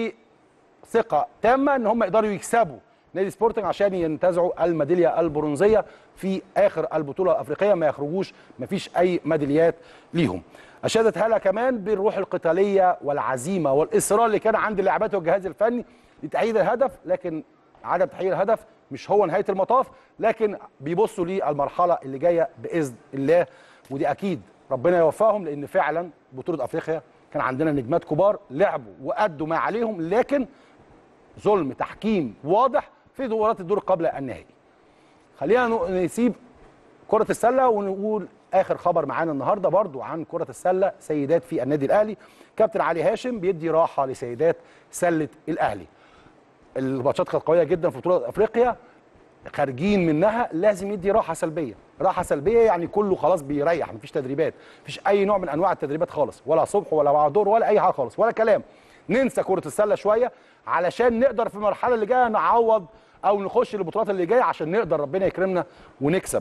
بثقه تامه ان هم يقدروا يكسبوا نادي سبورتنج عشان ينتزعوا الميداليه البرونزيه في اخر البطوله الافريقيه ما يخرجوش ما فيش اي ميداليات ليهم اشادت هاله كمان بالروح القتاليه والعزيمه والاصرار اللي كان عند اللاعبات والجهاز الفني لتحقيق الهدف لكن عدم تحقيق الهدف مش هو نهايه المطاف لكن بيبصوا للمرحله اللي جايه باذن الله ودي اكيد ربنا يوفقهم لان فعلا بطوله افريقيا كان عندنا نجمات كبار لعبوا وادوا ما عليهم لكن ظلم تحكيم واضح في دورات الدور قبل النهائي خلينا نسيب كرة السلة ونقول آخر خبر معانا النهاردة برضو عن كرة السلة سيدات في النادي الأهلي كابتن علي هاشم بيدي راحة لسيدات سلة الأهلي الماتشات كانت قوية جدا في بطولة أفريقيا خارجين منها لازم يدي راحة سلبية راحة سلبية يعني كله خلاص بيريح مفيش تدريبات مفيش أي نوع من أنواع التدريبات خالص ولا صبح ولا بعد دور ولا أي حاجة خالص ولا كلام ننسى كرة السلة شوية علشان نقدر في المرحلة اللي جاية نعوض او نخش البطولات اللي جايه عشان نقدر ربنا يكرمنا ونكسب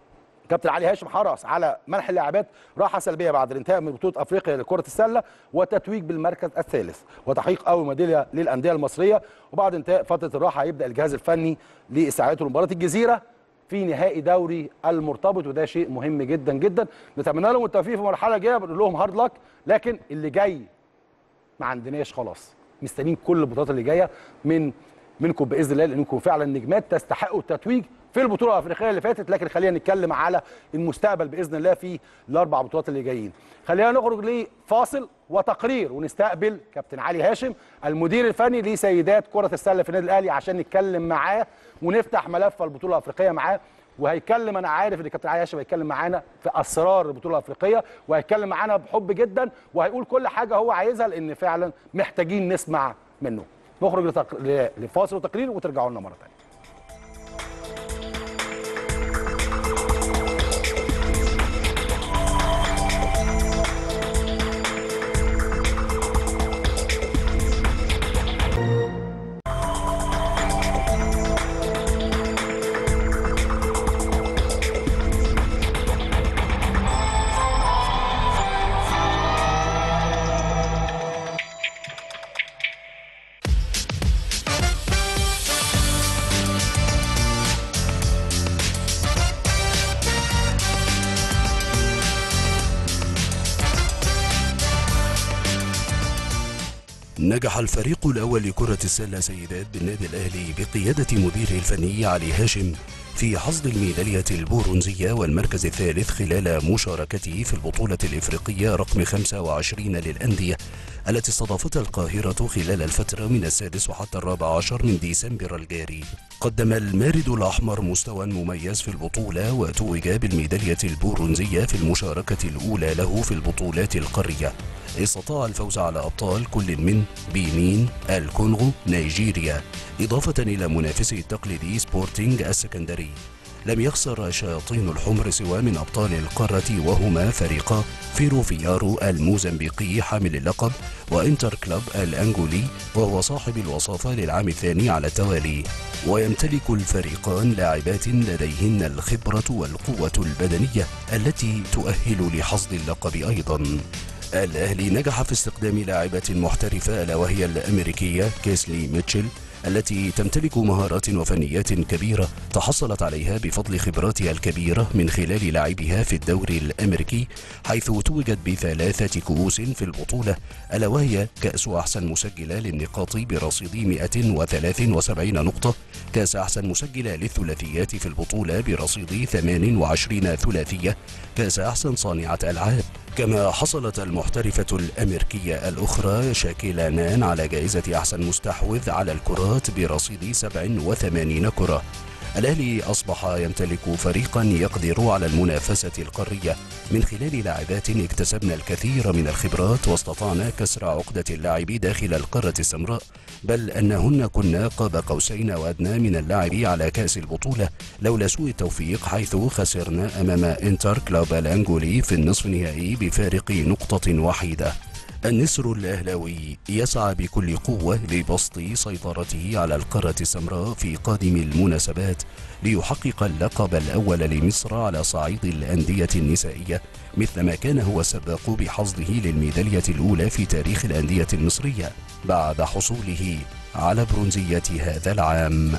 كابتن علي هاشم حرص على منح اللاعبات راحه سلبيه بعد الانتهاء من بطوله افريقيا لكره السله وتتويج بالمركز الثالث وتحقيق اول ميداليه للانديه المصريه وبعد انتهاء فتره الراحه هيبدا الجهاز الفني لاستعادته لمباراه الجزيره في نهائي دوري المرتبط وده شيء مهم جدا جدا نتمنى لهم التوفيق في المرحله الجايه بنقول لهم هارد لك لكن اللي جاي ما عندناش خلاص مستنيين كل البطولات اللي جايه من منكم باذن الله لانكم فعلا نجمات تستحقوا التتويج في البطوله الافريقيه اللي فاتت لكن خلينا نتكلم على المستقبل باذن الله في الاربع بطولات اللي جايين خلينا نخرج لفاصل وتقرير ونستقبل كابتن علي هاشم المدير الفني لسيدات كره السله في النادي الاهلي عشان نتكلم معاه ونفتح ملف البطوله الافريقيه معاه وهيتكلم انا عارف ان كابتن علي هاشم هيتكلم معانا في اسرار البطوله الافريقيه وهيتكلم معانا بحب جدا وهيقول كل حاجه هو عايزها لان فعلا محتاجين نسمع منه نخرج لتق... لفاصل وتقرير وترجعوا لنا مره ثانيه نجح الفريق الأول لكرة السلة سيدات بالنادي الأهلي بقيادة مديره الفني علي هاشم في حصد الميدالية البرونزية والمركز الثالث خلال مشاركته في البطولة الإفريقية رقم 25 للأندية التي استضافتها القاهرة خلال الفترة من السادس وحتى الرابع عشر من ديسمبر الجاري قدم المارد الأحمر مستوى مميز في البطولة وتوج بالميدالية البرونزية في المشاركة الأولى له في البطولات القارية استطاع الفوز على أبطال كل من بيمين الكونغو نيجيريا إضافة إلى منافسه التقليدي سبورتينج السكندري لم يخسر الشياطين الحمر سوى من أبطال القارة وهما فريقا فيرو فيارو الموزمبيقي حامل اللقب وإنتر كلوب الأنجولي وهو صاحب الوصافة للعام الثاني على التوالي ويمتلك الفريقان لاعبات لديهن الخبرة والقوة البدنية التي تؤهل لحصد اللقب أيضا الأهلي نجح في استخدام لاعبة محترفة ألا وهي الأمريكية كيسلي ميتشل التي تمتلك مهارات وفنيات كبيرة تحصلت عليها بفضل خبراتها الكبيرة من خلال لعبها في الدوري الأمريكي حيث توجت بثلاثة كؤوس في البطولة ألا وهي كأس أحسن مسجلة للنقاط برصيد 173 نقطة كأس أحسن مسجلة للثلاثيات في البطولة برصيد 28 ثلاثية كأس أحسن صانعة ألعاب كما حصلت المحترفة الأمريكية الأخرى شاكيلا نان على جائزة أحسن مستحوذ على الكرات برصيد 87 كرة الأهلي أصبح يمتلك فريقا يقدر على المنافسة القارية من خلال لاعبات اكتسبن الكثير من الخبرات واستطعنا كسر عقدة اللعب داخل القارة السمراء بل أنهن كنا قاب قوسين وأدنى من اللعب على كأس البطولة لولا سوء التوفيق حيث خسرنا أمام إنتر كلوب الأنجولي في النصف النهائي بفارق نقطة وحيدة النسر الأهلاوي يسعى بكل قوة لبسط سيطرته على القارة السمراء في قادم المناسبات ليحقق اللقب الأول لمصر على صعيد الأندية النسائية مثلما كان هو السباق بحصده للميدالية الأولى في تاريخ الأندية المصرية بعد حصوله على برونزية هذا العام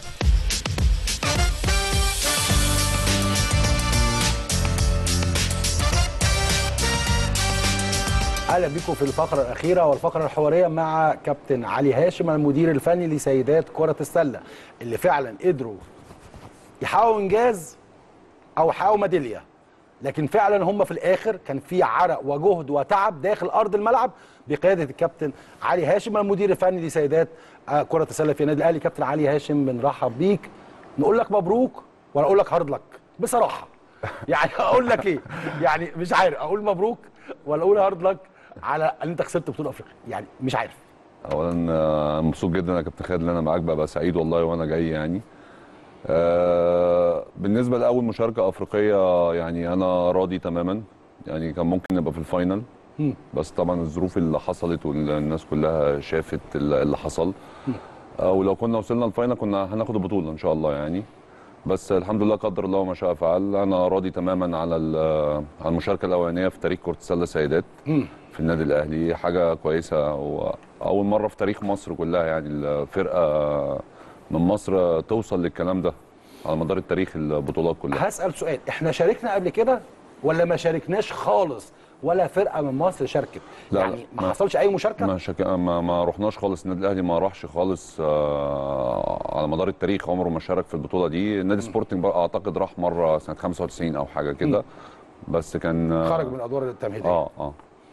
اهلا بكم في الفقره الاخيره والفقره الحواريه مع كابتن علي هاشم المدير الفني لسيدات كره السله اللي فعلا قدروا يحققوا انجاز او يحققوا ميداليه لكن فعلا هم في الاخر كان في عرق وجهد وتعب داخل ارض الملعب بقياده الكابتن علي هاشم المدير الفني لسيدات آه، كره السله في النادي الاهلي كابتن علي هاشم بنرحب بيك نقول لك مبروك ولا اقول لك هارد لك بصراحه يعني اقول لك ايه يعني مش عارف اقول مبروك ولا اقول هارد لك على ان انت خسرت بطوله افريقيا يعني مش عارف اولا آه، مبسوط جدا يا كابتن خالد ان انا معاك ببقى سعيد والله وانا جاي يعني آه، بالنسبه لاول مشاركه افريقيه يعني انا راضي تماما يعني كان ممكن نبقى في الفاينل مم. بس طبعا الظروف اللي حصلت والناس كلها شافت اللي اللي حصل آه، ولو كنا وصلنا الفاينل كنا هناخد البطوله ان شاء الله يعني بس الحمد لله قدر الله ما شاء فعل انا راضي تماما على ال- على المشاركه الاولانيه في تاريخ كره السله سيدات مم. في النادي الاهلي حاجه كويسه واول مره في تاريخ مصر كلها يعني الفرقه من مصر توصل للكلام ده على مدار التاريخ البطولات كلها هسال سؤال احنا شاركنا قبل كده ولا ما شاركناش خالص ولا فرقه من مصر شاركت لا، يعني لا، ما ما- حصلش اي مشاركه ما, شك... ما ما رحناش خالص النادي الاهلي ما راحش خالص آه على مدار التاريخ عمره ما شارك في البطوله دي النادي سبورتنج بقى اعتقد راح مره سنه 95 او حاجه كده بس كان آه، خرج من الادوار التمهيديه اه اه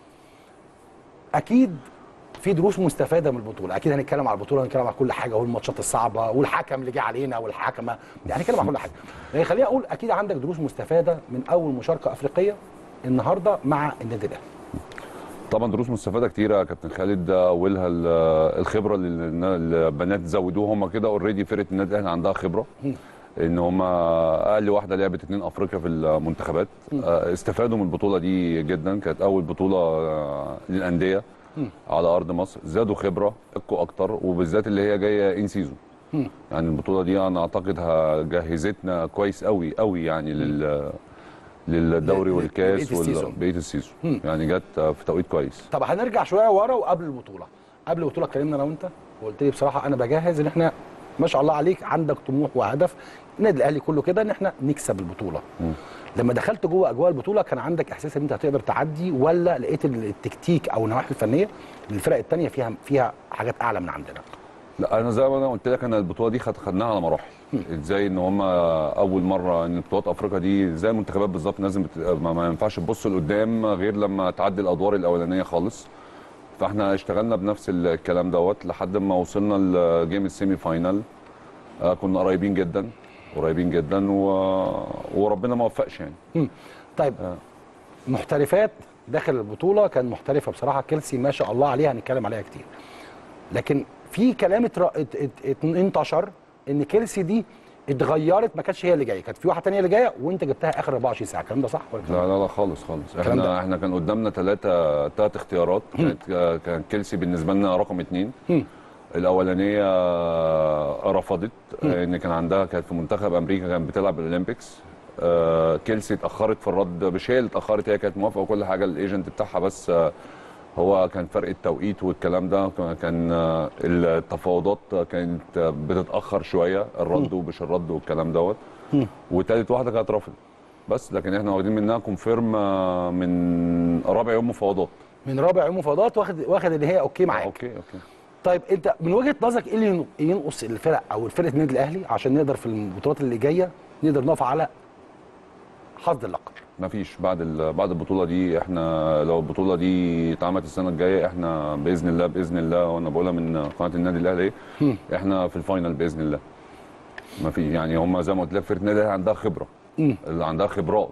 اكيد في دروس مستفاده من البطوله اكيد هنتكلم على البطوله هنتكلم على كل حاجه والماتشات الصعبه والحكم اللي جه علينا والحكمه يعني هنتكلم على كل حاجه يعني خليني اقول اكيد عندك دروس مستفاده من اول مشاركه افريقيه النهارده مع النادي الاهلي طبعا دروس مستفاده كتيره يا كابتن خالد ده اولها ال- الخبره اللي النا- البنات زودوها هم كده اوريدي فرقه النادي الاهلي عندها خبره ان هم اقل واحده لعبت اتنين افريقيا في المنتخبات آه، استفادوا من البطوله دي جدا كانت اول بطوله آه، للانديه على ارض مصر زادوا خبره اكوا اكتر وبالذات اللي هي جايه ان سيزون يعني البطوله دي انا اعتقد جهزتنا كويس قوي قوي يعني لل للدوري ل- والكاس لبقية السيزون. وبقيه السيزون يعني جت في توقيت كويس طب هنرجع شويه ورا وقبل البطوله قبل البطوله اتكلمنا انا وانت وقلت لي بصراحه انا بجهز ان احنا ما شاء الله عليك عندك طموح وهدف النادي الاهلي كله كده ان احنا نكسب البطوله لما دخلت جوه اجواء البطوله كان عندك احساس ان انت هتقدر تعدي ولا لقيت التكتيك او النواحي الفنيه الفرق الثانيه فيها فيها حاجات اعلى من عندنا لا انا زي ما انا قلت لك انا البطوله دي خد- خدناها على مراحل ازاي ان هم اول مره ان بطولات افريقيا دي زي المنتخبات بالظبط لازم بت... ما, ما ينفعش تبص لقدام غير لما تعدي الادوار الاولانيه خالص فاحنا اشتغلنا بنفس الكلام دوت لحد ما وصلنا لجيم السيمي فاينال آه كنا قريبين جدا قريبين جدا و... وربنا ما وفقش يعني طيب محترفات داخل البطوله كان محترفه بصراحه كيلسي ما شاء الله عليها هنتكلم عليها كتير لكن في كلام اتر... ات... ات... ات... انتشر ان كيلسي دي اتغيرت ما كانتش هي اللي جايه كانت في واحده تانية اللي جايه وانت جبتها اخر 24 ساعه الكلام ده صح ولا لا لا لا خالص خالص الكلام ده. احنا احنا كان قدامنا ثلاثة ثلاث اختيارات كانت كان كيلسي بالنسبة لنا رقم اثنين الأولانية رفضت إن كان عندها كانت في منتخب أمريكا كانت بتلعب الأولمبيكس آه، كيلسي اتأخرت في الرد مش هي اللي اتأخرت هي كانت موافقة وكل حاجة الإيجنت بتاعها بس آه، هو كان فرق التوقيت والكلام ده كان آه، التفاوضات كانت آه، بتتأخر شوية الرد ومش الرد والكلام دوت وتالت واحدة كانت رفضت بس لكن احنا واخدين منها كونفيرم آه، من رابع يوم مفاوضات من رابع يوم مفاوضات واخد واخد اللي هي اوكي معاك اوكي اوكي طيب انت من وجهه نظرك ايه اللي ين- ينقص الفرق او فرقه النادي الاهلي عشان نقدر في البطولات اللي جايه نقدر نقف على حظ اللقب مفيش بعد ال- بعد البطوله دي احنا لو البطوله دي اتعملت السنه الجايه احنا باذن الله باذن الله وانا بقولها من قناه النادي الاهلي ايه احنا في الفاينل باذن الله ما في يعني هم زي ما قلت لك فرقه النادي الاهلي عندها خبره اللي عندها خبرات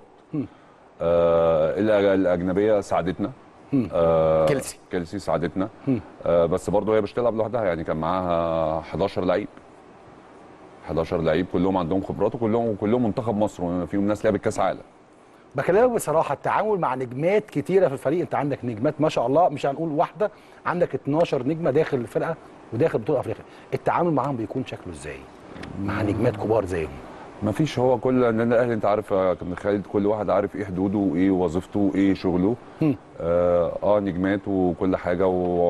آه الأج- الاجنبيه ساعدتنا آه كيلسي. كيلسي ساعدتنا آه بس برضه هي مش تلعب لوحدها يعني كان معاها 11 لعيب 11 لعيب كلهم عندهم خبرات وكلهم كلهم منتخب مصر فيهم ناس لعبت كاس عالم بكلمك بصراحه التعامل مع نجمات كتيره في الفريق انت عندك نجمات ما شاء الله مش هنقول واحده عندك 12 نجمه داخل الفرقه وداخل بطوله افريقيا التعامل معاهم بيكون شكله ازاي مع نجمات كبار زيهم ما فيش هو كل النادي الاهلي انت عارف يا كابتن خالد كل واحد عارف ايه حدوده وايه وظيفته وايه شغله آه, اه نجمات وكل حاجه و...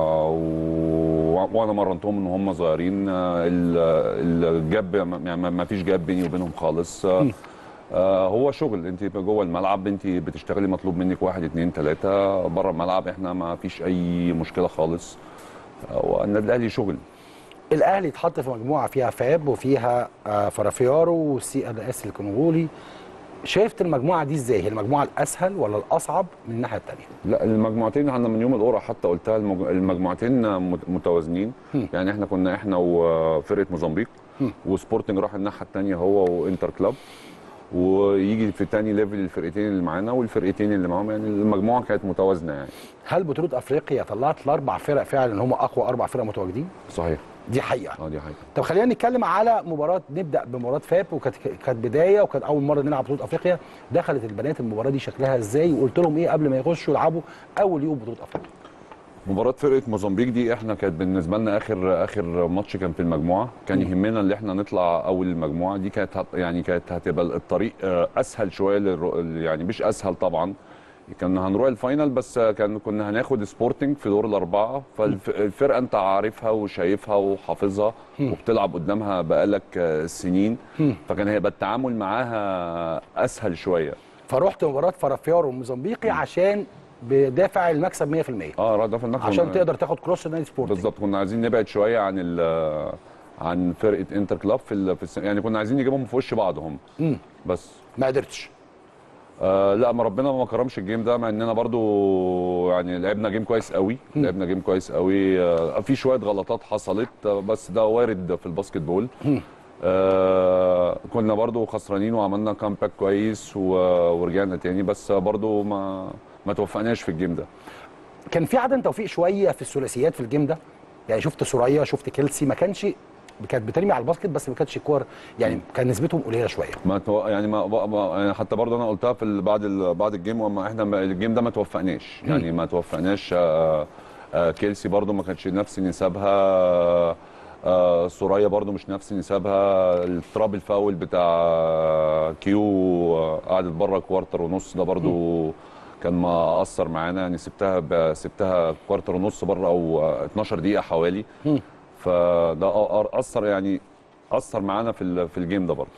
و... وانا مرنتهم ان هم صغيرين آه ال- الجاب يعني ما- ما فيش جاب بيني وبينهم خالص آه آه هو شغل انت جوه الملعب انت بتشتغلي مطلوب منك واحد اتنين تلاته بره الملعب احنا ما فيش اي مشكله خالص آه والنادي الاهلي شغل الاهلي اتحط في مجموعه فيها فاب وفيها آه فرافيارو والسي ال اس الكونغولي شايفت المجموعه دي ازاي هي المجموعه الاسهل ولا الاصعب من الناحيه الثانيه لا المجموعتين احنا من يوم القرعه حتى قلتها المج- المجموعتين مت- متوازنين يعني احنا كنا احنا وفرقه موزمبيق وسبورتنج راح الناحيه الثانيه هو وانتر كلاب ويجي في تاني ليفل الفرقتين اللي معانا والفرقتين اللي معاهم يعني المجموعه كانت متوازنه يعني هل بطوله افريقيا طلعت الاربع فرق فعلا ان هم اقوى اربع فرق متواجدين صحيح دي حقيقه اه دي حقيقه طب خلينا نتكلم على مباراه نبدا بمباراه فاب وكانت كانت بدايه وكانت اول مره نلعب بطوله افريقيا دخلت البنات المباراه دي شكلها ازاي وقلت لهم ايه قبل ما يخشوا يلعبوا اول يوم بطوله افريقيا مباراة فرقة موزمبيق دي احنا كانت بالنسبة لنا اخر اخر ماتش كان في المجموعة، كان يهمنا ان احنا نطلع اول المجموعة دي كانت هت يعني كانت هتبقى الطريق آه، اسهل شوية للر- يعني مش اسهل طبعا كنا هنروح الفاينل بس آه، كان كنا هناخد سبورتنج في دور الاربعة فالفرقة انت عارفها وشايفها وحافظها وبتلعب قدامها بقالك آه، سنين فكان هيبقى التعامل معاها اسهل شوية فرحت مباراه فرافيارو الموزمبيقي عشان بدافع المكسب 100% اه ده في المكسب عشان تقدر تاخد كروس نادي سبورت بالظبط كنا عايزين نبعد شويه عن ال عن فرقه انتر كلاب في, ال- في الس... يعني كنا عايزين نجيبهم في وش بعض هم بس ما قدرتش آه لا ما ربنا ما كرمش الجيم ده مع اننا برضو يعني لعبنا جيم كويس قوي لعبنا جيم كويس قوي آه في شويه غلطات حصلت آه بس ده وارد في الباسكت بول آه كنا برضو خسرانين وعملنا كامباك كويس و... ورجعنا تاني بس برضو ما ما توفقناش في الجيم ده كان في عدم توفيق شويه في الثلاثيات في الجيم ده يعني شفت سوريا شفت كيلسي ما كانش كانت بترمي على الباسكت بس ما كانتش كور يعني كان نسبتهم قليله شويه ما تو... يعني ما... ما يعني حتى برضه انا قلتها في ال... بعد ال... بعد الجيم وما احنا ما- الجيم ده ما توفقناش يعني ما توفقناش آه... آه... كيلسي برضه ما كانش نفس نسبها آه... سوريا برضه مش نفس نسبها الترابل فاول بتاع كيو آه، قعدت بره كوارتر ونص ده برضه كان مأثر معانا يعني سبتها ب... سبتها كوارتر ونص بره او آه، 12 دقيقه حوالي فده أ- أ- اثر يعني اثر معانا في ال- في الجيم ده برضه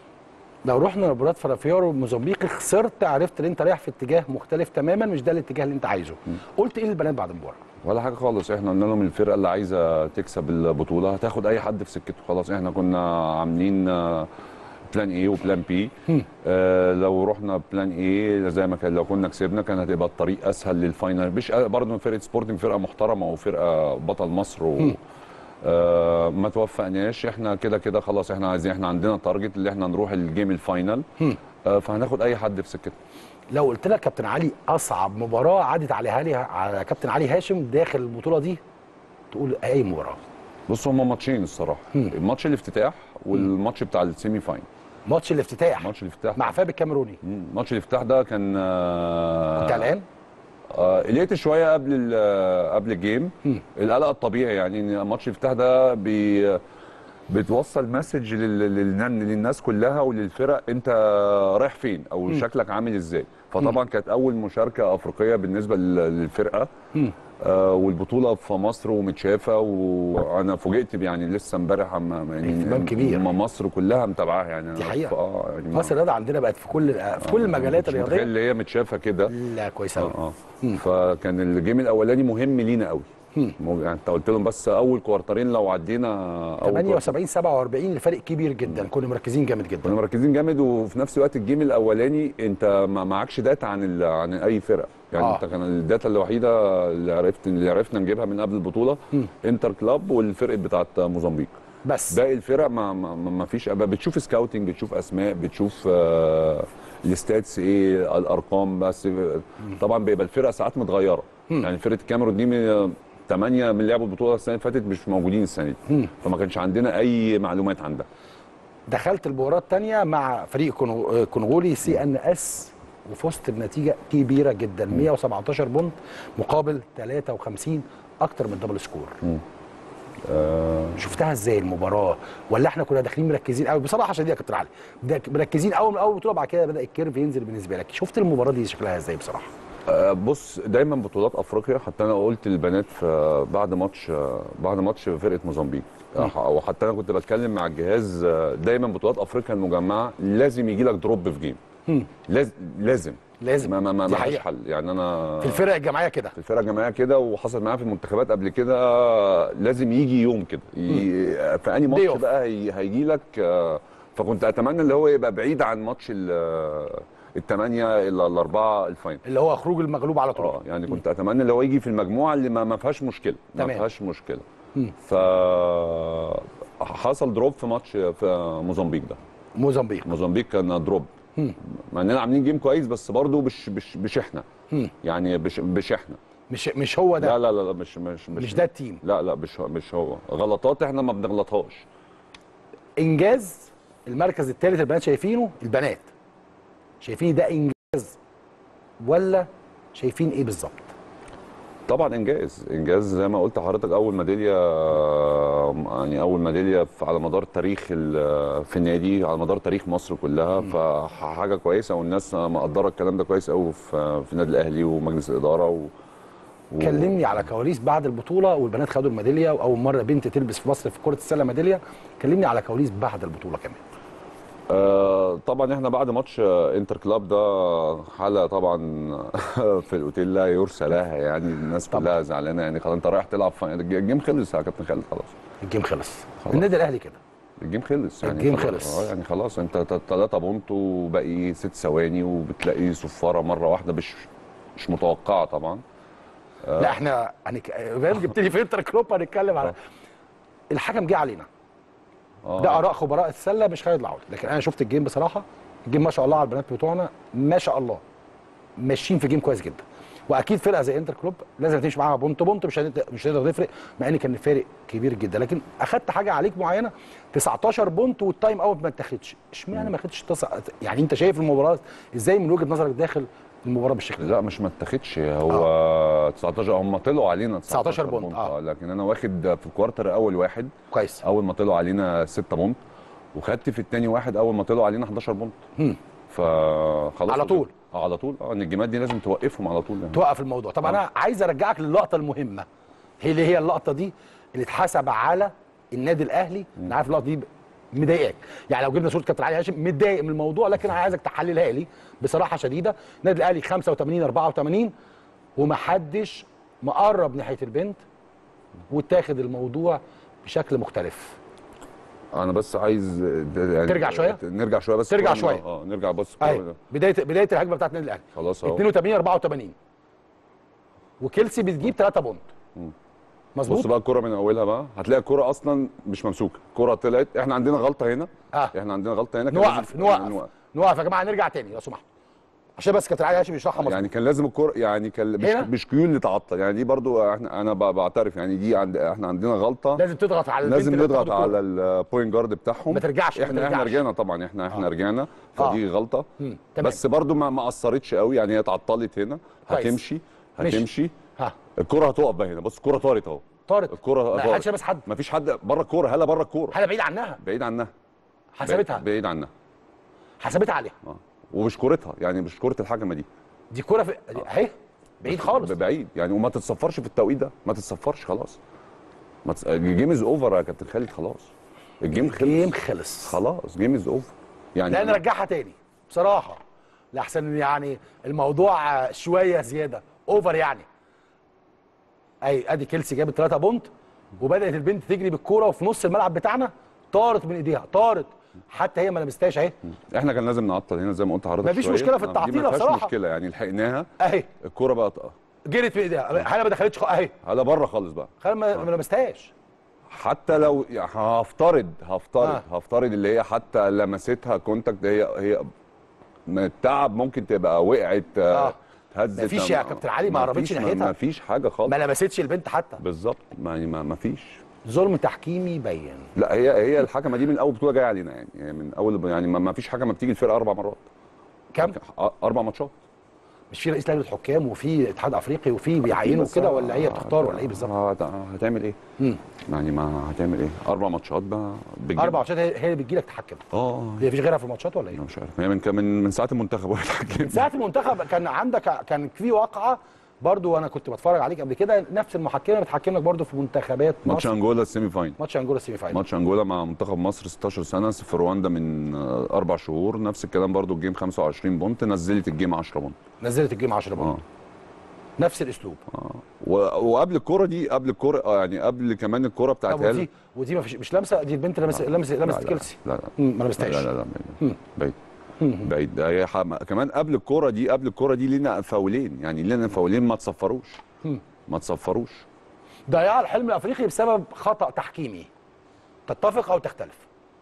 لو رحنا لمباراه فرافيورو وموزمبيق خسرت عرفت ان انت رايح في اتجاه مختلف تماما مش ده الاتجاه اللي انت عايزه قلت ايه للبنات بعد المباراه ولا حاجه خالص احنا قلنا لهم الفرقه اللي عايزه تكسب البطوله هتاخد اي حد في سكته خلاص احنا كنا عاملين آه، بلان ايه وبلان بي آه لو رحنا بلان ايه زي ما كان لو كنا كسبنا كان هتبقى الطريق اسهل للفاينل مش برضه فرقه سبورتنج فرقه محترمه وفرقه بطل مصر و آه ما توفقناش احنا كده كده خلاص احنا عايزين احنا عندنا تارجت اللي احنا نروح الجيم الفاينل آه فهناخد اي حد في سكته لو قلت لك كابتن علي اصعب مباراه عدت عليها لي على كابتن علي هاشم داخل البطوله دي تقول اي مباراه بص هما ماتشين الصراحه الماتش الافتتاح والماتش بتاع السيمي فاينل ماتش الافتتاح ماتش الافتتاح مع فاب الكاميروني مم. ماتش الافتتاح ده كان آه، كنت قلقان آه، قلقت شويه قبل ال- قبل الجيم القلق الطبيعي يعني ان ماتش الافتتاح ده بي بتوصل مسج لل- للن- للناس كلها وللفرق انت رايح فين او شكلك عامل ازاي فطبعا كانت اول مشاركه افريقيه بالنسبه لل- للفرقه آه والبطوله في مصر ومتشافه وانا فوجئت يعني لسه امبارح عم- يعني اهتمام كبير. ما مصر كلها متابعاها يعني دي أنا حقيقة. اه يعني مصر الرياضه عندنا بقت في كل في كل المجالات مش متخيل الرياضيه اللي هي متشافه كده لا كويس قوي اه اه فكان الجيم الاولاني مهم لينا قوي مو- يعني انت قلت لهم بس اول كوارترين لو عدينا اول كوارتر- 78 47 لفرق كبير جدا كنا مركزين جامد جدا كنا مركزين جامد وفي نفس الوقت الجيم الاولاني انت ما معكش داتا عن ال... عن اي فرقه يعني آه. آه. انت كان الداتا الوحيده اللي عرفت اللي عرفنا نجيبها من قبل البطوله انتر كلاب والفرقه بتاعت موزمبيق بس باقي الفرق ما ما, ما ما فيش بتشوف سكاوتنج بتشوف اسماء بتشوف آه الستاتس ايه الارقام بس طبعا بيبقى الفرقه ساعات متغيره يعني فرقه الكاميرون دي من- ثمانية من لعبوا البطوله السنه اللي فاتت مش موجودين السنه دي فما كانش عندنا اي معلومات عندها دخلت المباراه الثانيه مع فريق كونغو- كونغولي سي ان اس وفزت بنتيجه كبيره جدا 117 بونت مقابل 53 اكتر من دبل سكور آه شفتها ازاي المباراه ولا احنا كنا داخلين مركزين قوي بصراحه شديده يا كابتن علي ده مركزين اول من اول بطوله بعد كده بدا الكيرف ينزل بالنسبه لك شفت المباراه دي شكلها ازاي بصراحه آه، بص دايما بطولات افريقيا حتى انا قلت للبنات في بعد ماتش آه، بعد ماتش فرقه موزمبيق آه، وحتى انا كنت بتكلم مع الجهاز آه، دايما بطولات افريقيا المجمعه لازم يجي لك دروب في جيم لازم لازم لازم ما ما ما دي ما حقيقة. حل يعني انا في الفرق الجماعيه كده في الفرقه الجماعيه كده وحصل معايا في المنتخبات قبل كده لازم يجي يوم كده ي- في اني ماتش Day off. بقى هيجي لك آه، فكنت اتمنى اللي هو يبقى بعيد عن ماتش ال- الثمانيه الى الاربعه الفاينل اللي هو خروج المغلوب على طول اه يعني كنت اتمنى اللي هو يجي في المجموعه اللي ما ما فيهاش مشكله ما تمام. فيهاش مشكله ف حصل دروب في ماتش في موزمبيق ده موزمبيق موزمبيق كان دروب مع اننا عاملين جيم كويس بس برضه مش مش مش احنا يعني مش مش احنا مش مش هو ده لا لا لا لا، مش مش مش ده التيم لا لا مش هو- مش هو غلطات احنا ما بنغلطهاش انجاز المركز الثالث البنات شايفينه البنات شايفين ده انجاز ولا شايفين ايه بالظبط طبعا انجاز انجاز زي ما قلت لحضرتك اول ميداليه يعني اول ميداليه في- على مدار تاريخ ال- في النادي على مدار تاريخ مصر كلها فحاجه كويسه والناس مقدره الكلام ده كويس قوي في في النادي الاهلي ومجلس الاداره و... و... كلمني على كواليس بعد البطوله والبنات خدوا الميداليه واول مره بنت تلبس في مصر في كره السله ميداليه كلمني على كواليس بعد البطوله كمان آه طبعا احنا بعد ماتش آه، انتر كلاب ده حاله طبعا في الاوتيل لا يرثى لها يعني الناس طبعاً. كلها زعلانه يعني خلاص انت رايح تلعب في الجيم خلص يا كابتن خالد خلاص الجيم خلص خلاص. النادي الاهلي كده الجيم خلص يعني الجيم خلاص. خلص. اه يعني خلاص انت 3 بونت وباقي ست ثواني وبتلاقي صفاره مره واحده مش مش متوقعه طبعا لا احنا هنك... فاهم جبت لي في انتر كلوب هنتكلم على الحكم جه علينا اه ده اراء خبراء السله مش خالد العوضي لكن انا شفت الجيم بصراحه الجيم ما شاء الله على البنات بتوعنا ما شاء الله ماشيين في جيم كويس جدا واكيد فرقه زي انتر كلوب لازم تمشي معاها بونت بونت مش هنت... مش هتقدر تفرق مع ان كان الفارق كبير جدا لكن اخدت حاجه عليك معينه 19 بونت والتايم اوت ما اتاخدش اشمعنى ما خدتش تسع يعني انت شايف المباراه ازاي من وجهه نظرك داخل المباراه بالشكل ده لا مش ما اتاخدش هو 19 هم طلعوا علينا 19 بونت، آه. اه لكن انا واخد في الكوارتر الاول واحد كويس اول ما طلعوا علينا 6 بونت وخدت في الثاني واحد اول ما طلعوا علينا 11 بونت هم. فخلاص على طول. اه على طول اه ان الجيمات دي لازم توقفهم على طول يعني توقف الموضوع طب انا عايز ارجعك للقطه المهمه هي اللي هي اللقطه دي اللي اتحسب على النادي الاهلي انا عارف اللقطه دي مضايقاك يعني لو جبنا صوره كابتن علي هاشم متضايق من الموضوع لكن انا عايزك تحللها لي بصراحه شديده النادي الاهلي 85 84 ومحدش مقرب ناحيه البنت واتاخد الموضوع بشكل مختلف انا بس عايز يعني ترجع شوية؟ نرجع شويه بس ترجع كورة- شوية. اه نرجع بس ايوه بدايه بدايه الهجمه بتاعت النادي الاهلي خلاص اهو 82 84 وكيلسي بتجيب 3 بونت بص مظبوط بقى الكوره من اولها بقى هتلاقي الكوره اصلا مش ممسوكه الكوره طلعت احنا عندنا غلطه هنا اه احنا عندنا غلطه هنا كان نوقف لازم- نوقف نوقف يا جماعه نرجع تاني لو سمحتوا عشان بس كابتن علي هاشم يشرحها مظبوط يعني كان لازم الكوره يعني كان مش, هنا؟ مش كيول اللي تعطل يعني دي برضو احنا انا ب- بعترف يعني دي عند احنا عندنا غلطه لازم تضغط على البنت لازم اللي نضغط بتاخد الكورة. على البوينت جارد بتاعهم ما ترجعش، ما احنا احنا ترجعش. رجعنا طبعا احنا احنا آه. رجعنا فدي غلطه مم. تمام بس برضو ما ما اثرتش قوي يعني هي اتعطلت هنا كويس. هتمشي ماشي. هتمشي ها الكوره هتقف بقى هنا بص الكوره طارت اهو طارت الكوره ما حدش لابس حد ما فيش حد بره الكوره هلا بره الكوره حاجه بعيد عنها بعيد عنها حسبتها بعيد عنها حسبتها عليها اه ومش كورتها يعني مش كوره الحكمه دي دي كوره في اهي بعيد خالص بعيد يعني وما تتصفرش في التوقيت ده ما تتصفرش خلاص ما تس... الجيم از اوفر يا كابتن خالد خلاص الجيم خلص الجيم خلص خلاص جيم از اوفر يعني لا نرجعها تاني بصراحه لاحسن يعني الموضوع شويه زياده اوفر يعني اي ادي كيلسي جابت 3 بونت وبدات البنت تجري بالكوره وفي نص الملعب بتاعنا طارت من ايديها طارت حتى هي ما لمستهاش اهي احنا كان لازم نعطل هنا زي ما قلت لحضرتك مفيش شوية. مشكلة في آه، دي التعطيل ما فيهاش بصراحة. مشكله يعني لحقناها اهي الكوره بقى طق- جرت من ايديها حاجه ما دخلتش خ- اهي على بره خالص بقى خلي ما ما لمستهاش حتى لو يعني هفترض هفترض آه. آه. هفترض اللي هي حتى لمستها كونتاكت هي هي من التعب ممكن تبقى وقعت آه. آه. اتهزت مفيش يا كابتن علي، ما قربتش فيش- ناحيتها. ما فيش حاجه خالص ما لمستش البنت حتى بالظبط ما يعني ما ما فيش ظلم تحكيمي بين لا هي هي الحكمه دي من اول بطوله جايه علينا يعني هي من اول يعني ما ما فيش حكمه بتيجي الفرقه اربع مرات كم اربع ماتشات مش في رئيس لجنه حكام وفي اتحاد افريقي وفي بيعينوا بس كده ه- ولا هي بتختار ولا ايه بالظبط هت- هتعمل ايه؟ مم. يعني ما هتعمل ايه؟ اربع ماتشات بقى بتجيب- اربع ماتشات هي هي اللي بتجي لك تحكم اه هي مفيش غيرها في الماتشات ولا ايه؟ انا مش عارف هي من من من ساعه المنتخب وهي اتحكمت. ساعه المنتخب كان عندك كان في واقعه برضو انا كنت بتفرج عليك قبل كده نفس المحكمه بتحكم لك برضو في منتخبات ماتش مصر انجولا السيمي فاينل ماتش انجولا السيمي فاينل ماتش انجولا مع منتخب مصر 16 سنه في رواندا من آه، اربع شهور نفس الكلام برضو الجيم 25 بونت نزلت الجيم 10 بونت نزلت الجيم 10 بونت اه نفس الاسلوب اه و- وقبل الكوره دي قبل الكوره آه، يعني قبل كمان الكوره بتاعت طب ودي هال ودي مفيش مش لامسه دي البنت لمست لمست لمست لا، كيلسي لا لا مم، ما لا لمستهاش لا لا لا مم. بعيد مم. بعيد ده هي ح- كمان قبل الكوره دي قبل الكوره دي لينا فاولين يعني لينا فاولين ما تصفروش مم. ما تصفروش ضياع الحلم الافريقي بسبب خطا تحكيمي تتفق او تختلف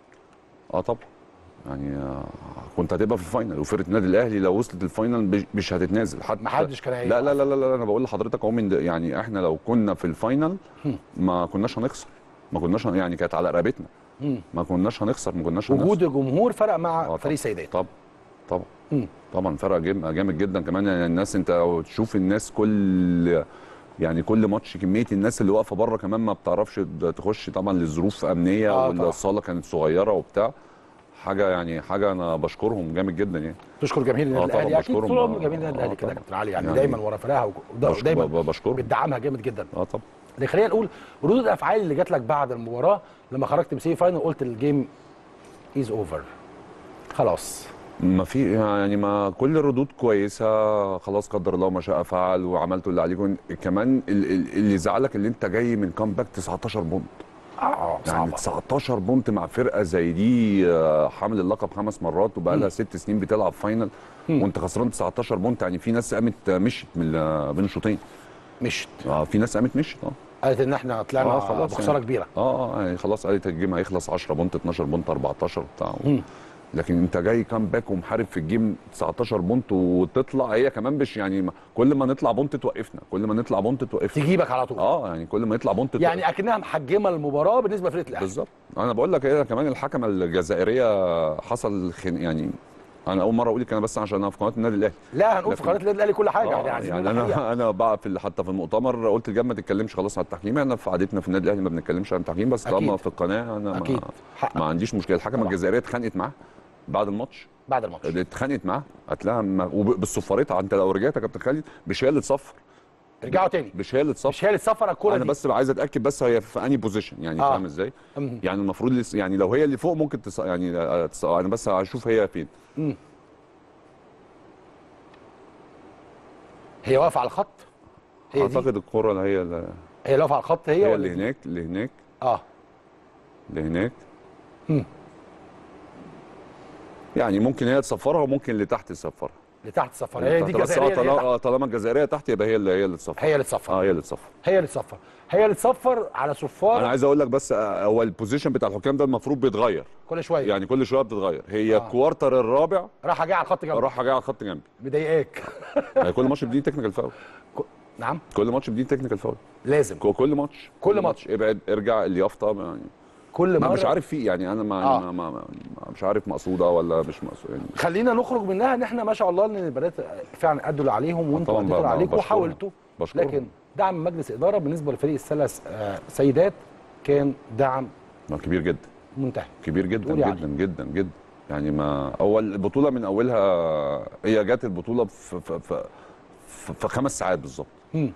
اه طبعا يعني آه، كنت هتبقى في الفاينل وفرقه النادي الاهلي لو وصلت الفاينل مش- مش هتتنازل حتى ما حدش كان هيقف. لا لا لا لا, لا انا بقول لحضرتك اهو من ده- يعني احنا لو كنا في الفاينل ما كناش هنخسر ما كناش هن- يعني كانت على رقبتنا مم. ما كناش هنخسر ما كناش هنخسر وجود الجمهور فرق مع آه، طبعاً. فريق سيدات طبعا طبعا مم. طبعا فرق جام- جامد جدا كمان يعني الناس انت لو تشوف الناس كل يعني كل ماتش كميه الناس اللي واقفه بره كمان ما بتعرفش تخش طبعا لظروف امنيه آه، طبعاً. والصاله كانت صغيره وبتاع حاجه يعني حاجه انا بشكرهم جامد جدا يعني تشكر جماهير النادي آه، طبعاً الاهلي اكيد بشكرهم. طول عمر آه، جماهير النادي آه، الاهلي كده يا طبعاً. كابتن علي يعني, يعني دايما ورا فرقها بشك- ودايما ب- بشكرهم بتدعمها جامد جدا اه طبعا لكن خلينا نقول ردود الافعال اللي جات لك بعد المباراه لما خرجت بسيمي فاينل قلت الجيم از اوفر خلاص ما في يعني ما كل الردود كويسه خلاص قدر الله ما شاء فعل وعملتوا اللي عليكم كمان ال- ال- اللي زعلك اللي انت جاي من كامباك 19 بونت اه يعني صعبه 19 بونت مع فرقه زي دي آه، حامل اللقب خمس مرات وبقى لها ست سنين بتلعب فاينل وانت خسران 19 بونت يعني في ناس قامت آه، مشت من ال- بين الشوطين مشت اه في ناس قامت مشت اه قالت ان احنا طلعنا آه، خلاص بخساره يعني. كبيره اه اه يعني خلاص قالت الجيم هيخلص 10 بونت 12 بونت 14 بتاع مم. لكن انت جاي كام باك ومحارب في الجيم 19 بونت وتطلع هي كمان مش يعني ما- كل ما نطلع بونت توقفنا كل ما نطلع بونت توقفنا تجيبك على طول اه يعني كل ما يطلع بونت يعني اكنها محجمه المباراه بالنسبه لفرقه الاهلي بالظبط انا بقول لك هي كمان الحكمه الجزائريه حصل خن يعني انا اول مره اقول لك انا بس عشان انا في قناه النادي الاهلي لا هنقول في لكن- قناه النادي الاهلي كل حاجه آه، يعني عايزين يعني نقول الحقيقة. انا انا بقى في ال- حتى في المؤتمر قلت للجماعه ما تتكلمش خلاص على التحكيم احنا في عادتنا في النادي الاهلي ما بنتكلمش عن التحكيم بس طالما أكيد. في القناه انا اكيد ما, حقك ما عنديش مشكله الحكمه طبعا. الجزائريه اتخانقت معاه بعد الماتش بعد الماتش اتخانقت معاه قالت لها ما- وب- بالصفارتها انت لو رجعت يا كابتن خالد مش هي اللي تصفر ارجعوا تاني مش هي اللي تصفر مش هي اللي تصفر الكره انا دي بس عايز اتاكد بس هي في انهي بوزيشن يعني آه. فاهم ازاي مم. يعني المفروض لس- يعني لو هي اللي فوق ممكن تص... يعني آه، تص... انا بس هشوف هي فين هي واقفه على الخط هي دي اعتقد الكره اللي هي اللي هي واقفه على الخط هي, هي ولا اللي دي؟ هناك اللي هناك اه اللي هناك مم. يعني ممكن هي تصفرها وممكن اللي تحت تصفرها اللي تحت صفر اللي هي دي تحت. بس الجزائريه اه اللي هي طالما تحت. آه، طالما الجزائريه تحت يبقى هي اللي هي اللي تصفر هي اللي تصفر اه هي اللي تصفر هي اللي تصفر هي اللي تصفر على صفاره انا عايز اقول لك بس آه، هو البوزيشن بتاع الحكام ده المفروض بيتغير كل شويه يعني كل شويه بتتغير هي آه. الكوارتر الرابع راح جاي على الخط جنبي راح جاي على الخط جنبي مضايقاك يعني كل ماتش بدي تكنيكال فاول نعم كل ماتش بدي تكنيكال فاول لازم كو- كل ماتش كل ماتش. ابعد ارجع اليافطه يعني كل ما مره مش عارف فيه يعني انا ما, آه. ما, ما, ما مش عارف مقصوده ولا مش مقصوده يعني خلينا نخرج منها ان احنا ما شاء الله ان البنات فعلا ادوا اللي عليهم وانتوا طبعاً اديتوا اللي بقى- عليكم بشكرهم. وحاولتوا بشكرهم. لكن دعم مجلس اداره بالنسبه لفريق السله س- آه، سيدات كان دعم ما كبير جدا منتهي كبير جدا قول يعني. جدا جدا جدا يعني ما اول البطوله من اولها هي جت البطوله في في في, في, في خمس ساعات بالظبط مم.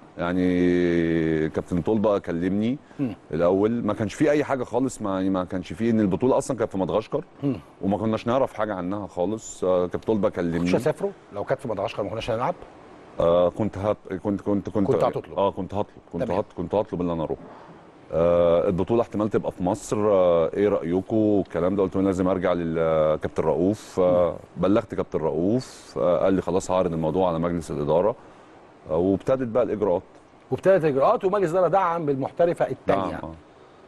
يعني كابتن طلبه كلمني مم. الاول ما كانش فيه اي حاجه خالص ما يعني ما كانش فيه ان البطوله اصلا كانت في مدغشقر مم. وما كناش نعرف حاجه عنها خالص آه، كابتن طلبه مش كلمني هسافروا لو كانت في مدغشقر ما كناش هنلعب آه كنت هت... كنت كنت كنت كنت هتطلب. اه كنت هطلب كنت تمام. هط... كنت هطلب ان انا اروح آه البطوله احتمال تبقى في مصر آه ايه رايكم الكلام ده قلت له لازم ارجع للكابتن رؤوف آه بلغت كابتن رؤوف آه قال لي خلاص هعرض الموضوع على مجلس الاداره آه وابتدت بقى الاجراءات وابتدت الاجراءات ومجلس الاداره دعم بالمحترفه الثانيه نعم آه.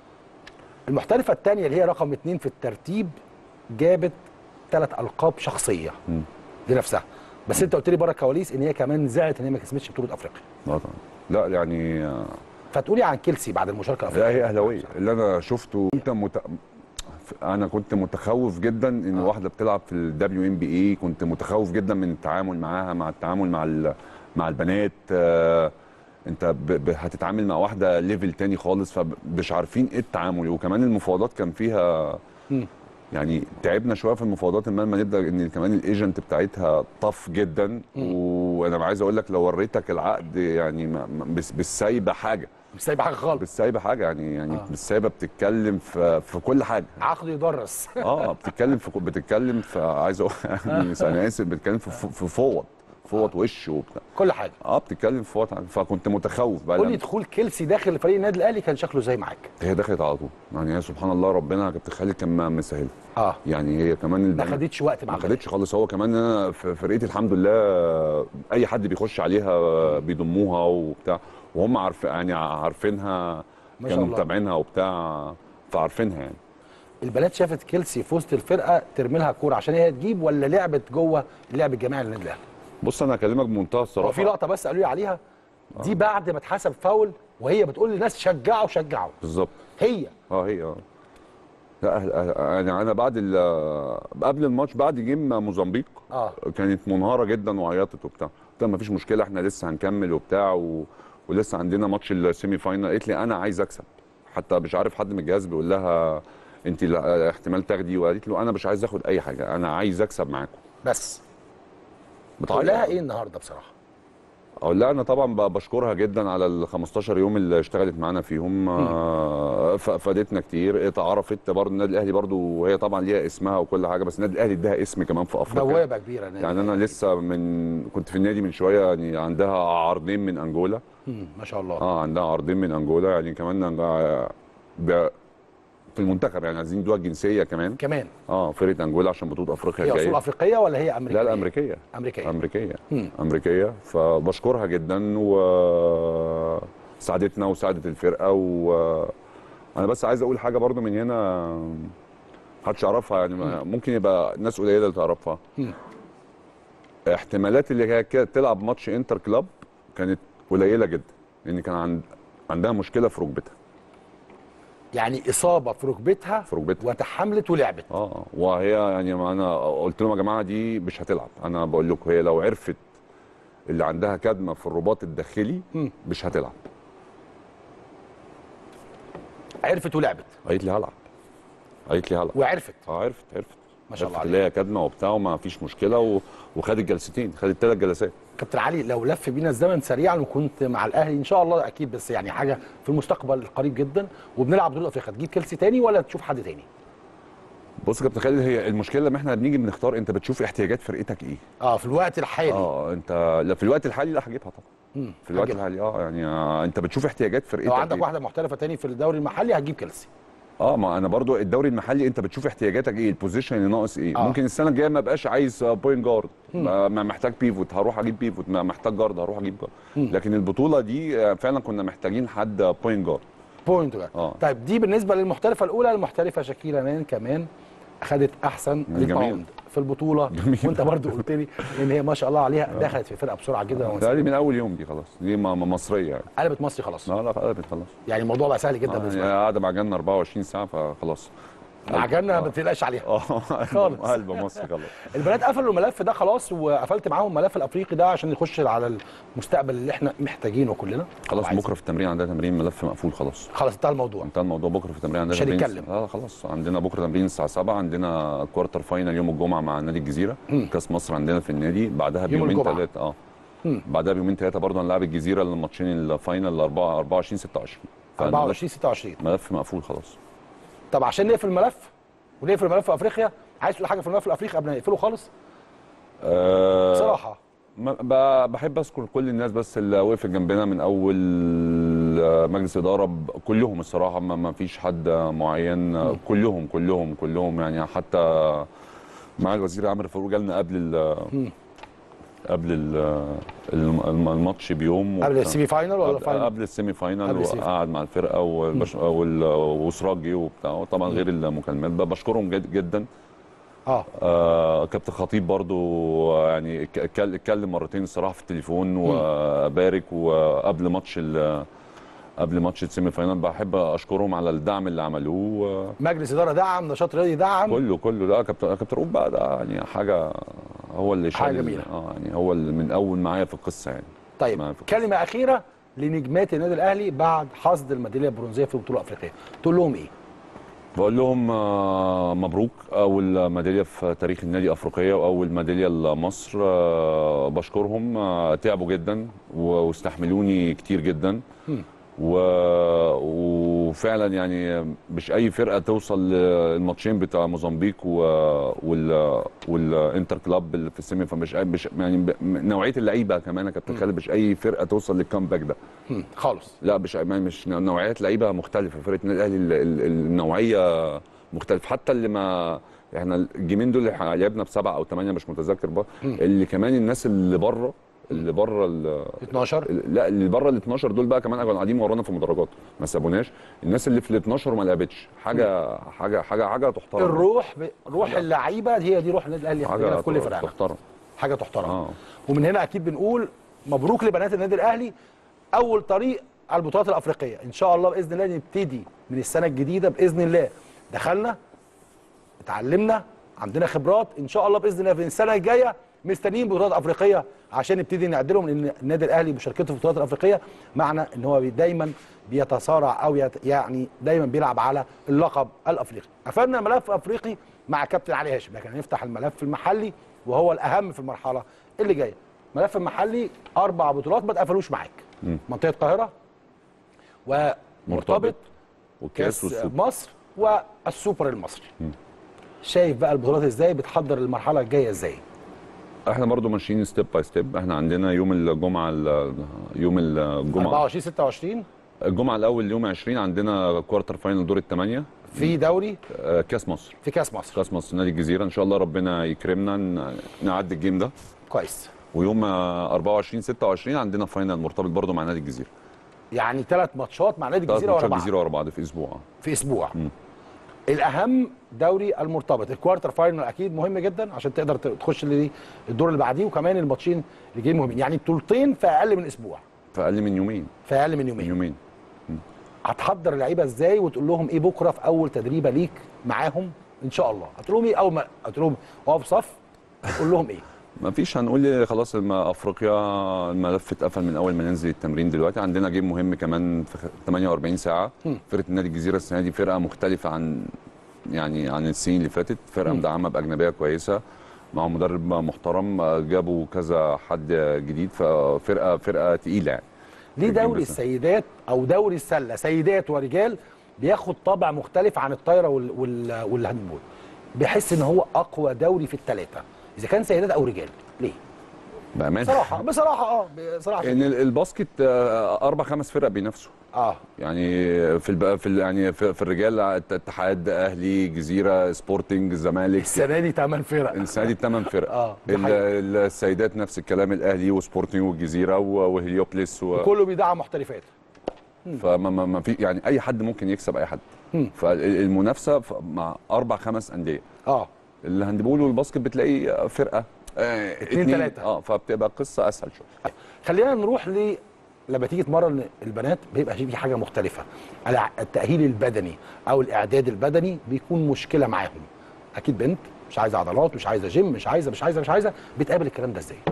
المحترفه الثانيه اللي هي رقم اثنين في الترتيب جابت ثلاث القاب شخصيه مم. لنفسها بس انت قلت لي بره الكواليس ان هي كمان زعلت ان هي ما كسبتش بطوله افريقيا آه طبعا. لا يعني آه فتقولي عن كيلسي بعد المشاركه لا الافريقيه هي اهلاويه اللي انا شفته كنت مت... انا كنت متخوف جدا ان آه. واحده بتلعب في الدبليو ام بي اي كنت متخوف جدا من التعامل معاها مع التعامل مع ال... مع البنات آه، انت ب... ب... هتتعامل مع واحده ليفل تاني خالص فمش عارفين ايه التعامل وكمان المفاوضات كان فيها مم. يعني تعبنا شويه في المفاوضات اما لما نبدا ان كمان الايجنت بتاعتها طف جدا وانا عايز اقول لك لو وريتك العقد يعني ما... ما... بس... بس سايبه حاجه مش سايبه حاجه خالص مش سايبه حاجه يعني يعني آه. مش سايبه بتتكلم في في كل حاجه عقد يدرس اه بتتكلم في بتتكلم في عايز اقول يعني انا اسف بتتكلم في في فوض فوض وش وبتاع كل حاجه اه بتتكلم في فوض فكنت متخوف بقى قول لي لما- دخول كيلسي داخل فريق النادي الاهلي كان شكله زي معاك هي دخلت على طول يعني هي سبحان الله ربنا كابتن خالد كان مسهل اه يعني هي كمان ما البنات- خدتش وقت مع ما خدتش خالص هو كمان انا في فرقتي الحمد لله اي حد بيخش عليها بيضموها وبتاع وهم عارف يعني عارفينها ما شاء كانوا الله. متابعينها وبتاع فعارفينها يعني البنات شافت كيلسي في وسط الفرقه ترمي لها كوره عشان هي تجيب ولا لعبت جوه اللعب الجماعي للنادي الاهلي بص انا هكلمك بمنتهى الصراحه هو في لقطه بس قالوا لي عليها دي بعد ما اتحسب فاول وهي بتقول للناس شجعوا شجعوا بالظبط هي اه هي اه لا أهل- أهل- يعني انا بعد ال- قبل الماتش بعد جيم موزمبيق اه كانت منهاره جدا وعيطت وبتاع قلت لها مفيش مشكله احنا لسه هنكمل وبتاع و... ولسه عندنا ماتش السيمي فاينال قالت لي انا عايز اكسب حتى مش عارف حد من الجهاز بيقول لها انت لا- احتمال تاخدي وقالت له انا مش عايز اخد اي حاجه انا عايز اكسب معاكم بس بتعيط. تقول لها ايه النهارده بصراحه اقول لها انا طبعا ب- بشكرها جدا على ال 15 يوم اللي اشتغلت معانا فيهم آه، ف- فادتنا كتير اتعرفت برضه النادي الاهلي برضه وهي طبعا ليها اسمها وكل حاجه بس النادي الاهلي اداها اسم كمان في افريقيا بوابه كبيره نادي يعني انا لسه من كنت في النادي من شويه يعني عندها عرضين من انجولا مم، ما شاء الله اه عندها عرضين من انجولا يعني كمان عندها- ب- في المنتخب يعني عايزين يدوها الجنسيه كمان كمان اه فرقه انجولا عشان بطوله افريقيا هي اصول الجايه افريقيه ولا هي امريكيه لا لا امريكيه امريكيه امريكيه مم. امريكيه فبشكرها جدا و ساعدتنا وساعدت الفرقه و انا بس عايز اقول حاجه برضو من هنا محدش يعرفها يعني ممكن يبقى ناس قليله اللي تعرفها مم. احتمالات اللي هي كانت تلعب ماتش انتر كلاب كانت قليله جدا لان كان عند عندها مشكله في ركبتها يعني اصابه في ركبتها في ركبتها وتحملت ولعبت اه وهي يعني ما انا قلت لهم يا جماعه دي مش هتلعب انا بقول لكم هي لو عرفت اللي عندها كدمه في الرباط الداخلي مم. مش هتلعب عرفت ولعبت قالت لي هلعب قالت لي هلعب وعرفت اه عرفت عرفت ما شاء الله عرفت اللي هي كدمه وبتاع وما فيش مشكله و... وخدت جلستين خدت ثلاث جلسات كابتن علي لو لف بينا الزمن سريعا وكنت مع الاهلي ان شاء الله اكيد بس يعني حاجه في المستقبل القريب جدا وبنلعب بطوله افريقيا تجيب كيلسي تاني ولا تشوف حد تاني؟ بص يا كابتن خالد هي المشكله لما احنا بنيجي بنختار انت بتشوف احتياجات فرقتك ايه اه في الوقت الحالي اه انت لا في الوقت الحالي لا هجيبها طبعا مم. في الوقت هجيبها. الحالي اه يعني آه انت بتشوف احتياجات فرقتك لو عندك إيه؟ واحده محترفه تاني في الدوري المحلي هتجيب كيلسي اه ما انا برضو الدوري المحلي انت بتشوف احتياجاتك ايه البوزيشن اللي ناقص ايه آه. آه. ممكن السنه الجايه ما بقاش عايز بوينت جارد ما ما محتاج بيفوت هروح اجيب بيفوت ما محتاج جارد هروح اجيب جارد لكن البطوله دي آه، فعلا كنا محتاجين حد بوينت جارد بوينت بقى آه. طيب دي بالنسبه للمحترفه الاولى المحترفه شاكيلا مان كمان اخذت احسن جميل. ريباوند في البطوله جميل. وانت برضو قلت لي ان هي ما شاء الله عليها دخلت في فرقه بسرعه جدا ده دي من اول يوم دي خلاص دي ما- ما مصريه يعني قلبت مصري خلاص لا لا قلبت خلاص يعني الموضوع بقى سهل جدا آه، بالنسبه يعني لها قاعده مع جنة 24 ساعه فخلاص عجلنا ما تقلقش عليها اه خالص. قلب مصر خلاص البنات قفلوا الملف ده خلاص وقفلت معاهم الملف الافريقي ده عشان نخش على المستقبل اللي احنا محتاجينه كلنا خلاص وعايزين. بكره في التمرين عندنا تمرين ملف مقفول خلاص خلاص انتهى الموضوع انتهى الموضوع بكره في التمرين عندنا مش تمرين هنتكلم. اه خلاص عندنا بكره تمرين الساعه 7 عندنا كوارتر فاينل يوم الجمعه مع نادي الجزيره مم. كاس مصر عندنا في النادي بعدها يوم بيومين الجمعة. ثلاثه اه مم. بعدها بيومين ثلاثه برضه هنلعب الجزيره الماتشين الفاينل 4 24 26 فالملف- 24 26 ملف مقفول خلاص طب عشان نقفل الملف ونقفل الملف في افريقيا عايز تقول حاجه في الملف الافريقي قبل ما نقفله خالص آه بصراحه ما- ب- بحب اذكر كل الناس بس اللي وقفت جنبنا من اول آه، مجلس اداره ب- كلهم الصراحه ما ما فيش حد معين آه، كلهم كلهم كلهم يعني حتى مع الوزير عامر فاروق جالنا قبل ال مم. قبل ال- الم- الماتش بيوم قبل وبتاع. السيمي فاينل ولا قبل, فاينل قبل السيمي قبل فاينل السيمي وقعد مع الفرقه والبش... وال- وسراج جه وبتاع طبعا غير المكالمات ب- بشكرهم جد جدا اه آه كابتن خطيب برضو آه، يعني ك- اتكل- اتكلم مرتين الصراحه في التليفون وبارك وقبل ماتش ال- قبل ماتش السيمي فاينال بحب اشكرهم على الدعم اللي عملوه آه، مجلس اداره دعم نشاط رياضي دعم كله كله ده كابتن كابتن رؤوف بقى ده يعني حاجه هو اللي حاجة شايل جميلة. اه يعني هو اللي من اول معايا في القصه يعني طيب ما في- كلمه اخيره لنجمات النادي الاهلي بعد حصد الميداليه البرونزيه في البطوله الافريقيه تقول لهم ايه بقول لهم آه، مبروك اول ميداليه في تاريخ النادي الافريقيه واول ميداليه لمصر آه، بشكرهم آه، تعبوا جدا و- واستحملوني كتير جدا مم. و... وفعلا يعني مش اي فرقه توصل للماتشين بتاع موزمبيق و... وال... والانتر كلاب اللي في السيمي فمش أي- مش يعني ب... نوعيه اللعيبه كمان يا كابتن خالد مش اي فرقه توصل للكامباك ده مم. خالص لا مش ما- مش نوعيات لعيبه مختلفه فرقه النادي الاهلي ال- ال- النوعيه مختلفه حتى اللي ما احنا الجيمين دول اللي لعبنا بسبعه او ثمانيه مش متذكر بقى اللي كمان الناس اللي بره اللي بره ال- 12 لا اللي بره ال 12 دول بقى كمان كانوا قاعدين ورانا في المدرجات ما سابوناش الناس اللي في ال 12 ما لعبتش حاجه حاجه حاجه حاجه تحترم الروح ب... روح اللعيبه هي دي روح النادي الاهلي يحتاجها حاجه في كل فرقه تحترم حاجه تحترم اه ومن هنا اكيد بنقول مبروك لبنات النادي الاهلي اول طريق على البطولات الافريقيه ان شاء الله باذن الله نبتدي من السنه الجديده باذن الله دخلنا اتعلمنا عندنا خبرات ان شاء الله باذن الله في السنه الجايه مستنيين بطولات افريقيه عشان نبتدي نعدلهم لان النادي الاهلي بمشاركته في البطولات الافريقيه معنى ان هو دايما بيتصارع او يت يعني دايما بيلعب على اللقب الافريقي قفلنا الملف الافريقي مع كابتن علي هاشم لكن هنفتح الملف المحلي وهو الاهم في المرحله اللي جايه الملف المحلي اربع بطولات ما اتقفلوش معاك مم. منطقه القاهره ومرتبط والكاس كاس والسوبر مصر والسوبر المصري شايف بقى البطولات ازاي بتحضر المرحله الجايه ازاي احنا برضو ماشيين ستيب باي ستيب احنا عندنا يوم الجمعه ال- يوم الجمعه 24 26 الجمعه الاول يوم 20 عندنا كوارتر فاينل دور الثمانيه في دوري آه، كاس مصر في كاس مصر كاس مصر نادي الجزيره ان شاء الله ربنا يكرمنا ن- نعدي الجيم ده كويس ويوم آه، 24 26 عندنا فاينل مرتبط برضو مع نادي الجزيره يعني ثلاث ماتشات مع نادي ثلاث الجزيره ورا ماتشات بعض الجزيره ورا بعض في اسبوع في اسبوع مم. الاهم دوري المرتبط الكوارتر فاينل اكيد مهم جدا عشان تقدر تخش اللي- الدور اللي بعديه وكمان الماتشين اللي جايين مهمين يعني بطولتين في اقل من اسبوع في اقل من يومين في اقل من من يومين يومين هتحضر اللعيبه ازاي وتقول لهم ايه بكره في اول تدريبه ليك معاهم ان شاء الله هتقول لهم ايه اول ما هتقول لهم اقف صف تقول لهم ايه ما فيش هنقول خلاص الم- افريقيا الملف اتقفل من اول ما ننزل التمرين دلوقتي عندنا جيم مهم كمان في خ- 48 ساعه مم. فرقه نادي الجزيره السنه دي فرقه مختلفه عن يعني عن السنين اللي فاتت فرقه مم. مدعمه باجنبيه كويسه مع مدرب محترم آه، جابوا كذا حد جديد ففرقه فرقه تقيله يعني ليه الجيم دوري بس. السيدات او دوري السله سيدات ورجال بياخد طابع مختلف عن الطايره وال... وال... والهاندبول بيحس ان هو اقوى دوري في الثلاثه اذا كان سيدات او رجال ليه بامانه بصراحه بصراحه اه بصراحه ان ال- الباسكت آه، اربع خمس فرق بينافسوا اه يعني في الب... في ال... يعني في, في الرجال اتحاد اهلي جزيره سبورتنج الزمالك السنه دي 8 فرق السنه دي ثمان فرق اه دي ال- حقيقة. ال- السيدات نفس الكلام الاهلي وسبورتنج والجزيره و- وهليوبلس و... كله بيدعم محترفات فما ما ما في يعني اي حد ممكن يكسب اي حد مم. فالمنافسه ف- مع اربع خمس انديه اه الهاندبول والباسكت بتلاقي فرقه آه اتنين تلاتة. اه فبتبقى قصه اسهل شويه خلينا نروح ل لما تيجي تمرن البنات بيبقى في حاجه مختلفه على التاهيل البدني او الاعداد البدني بيكون مشكله معاهم اكيد بنت مش عايزه عضلات مش عايزه جيم مش عايزه مش عايزه مش عايزه بتقابل الكلام ده ازاي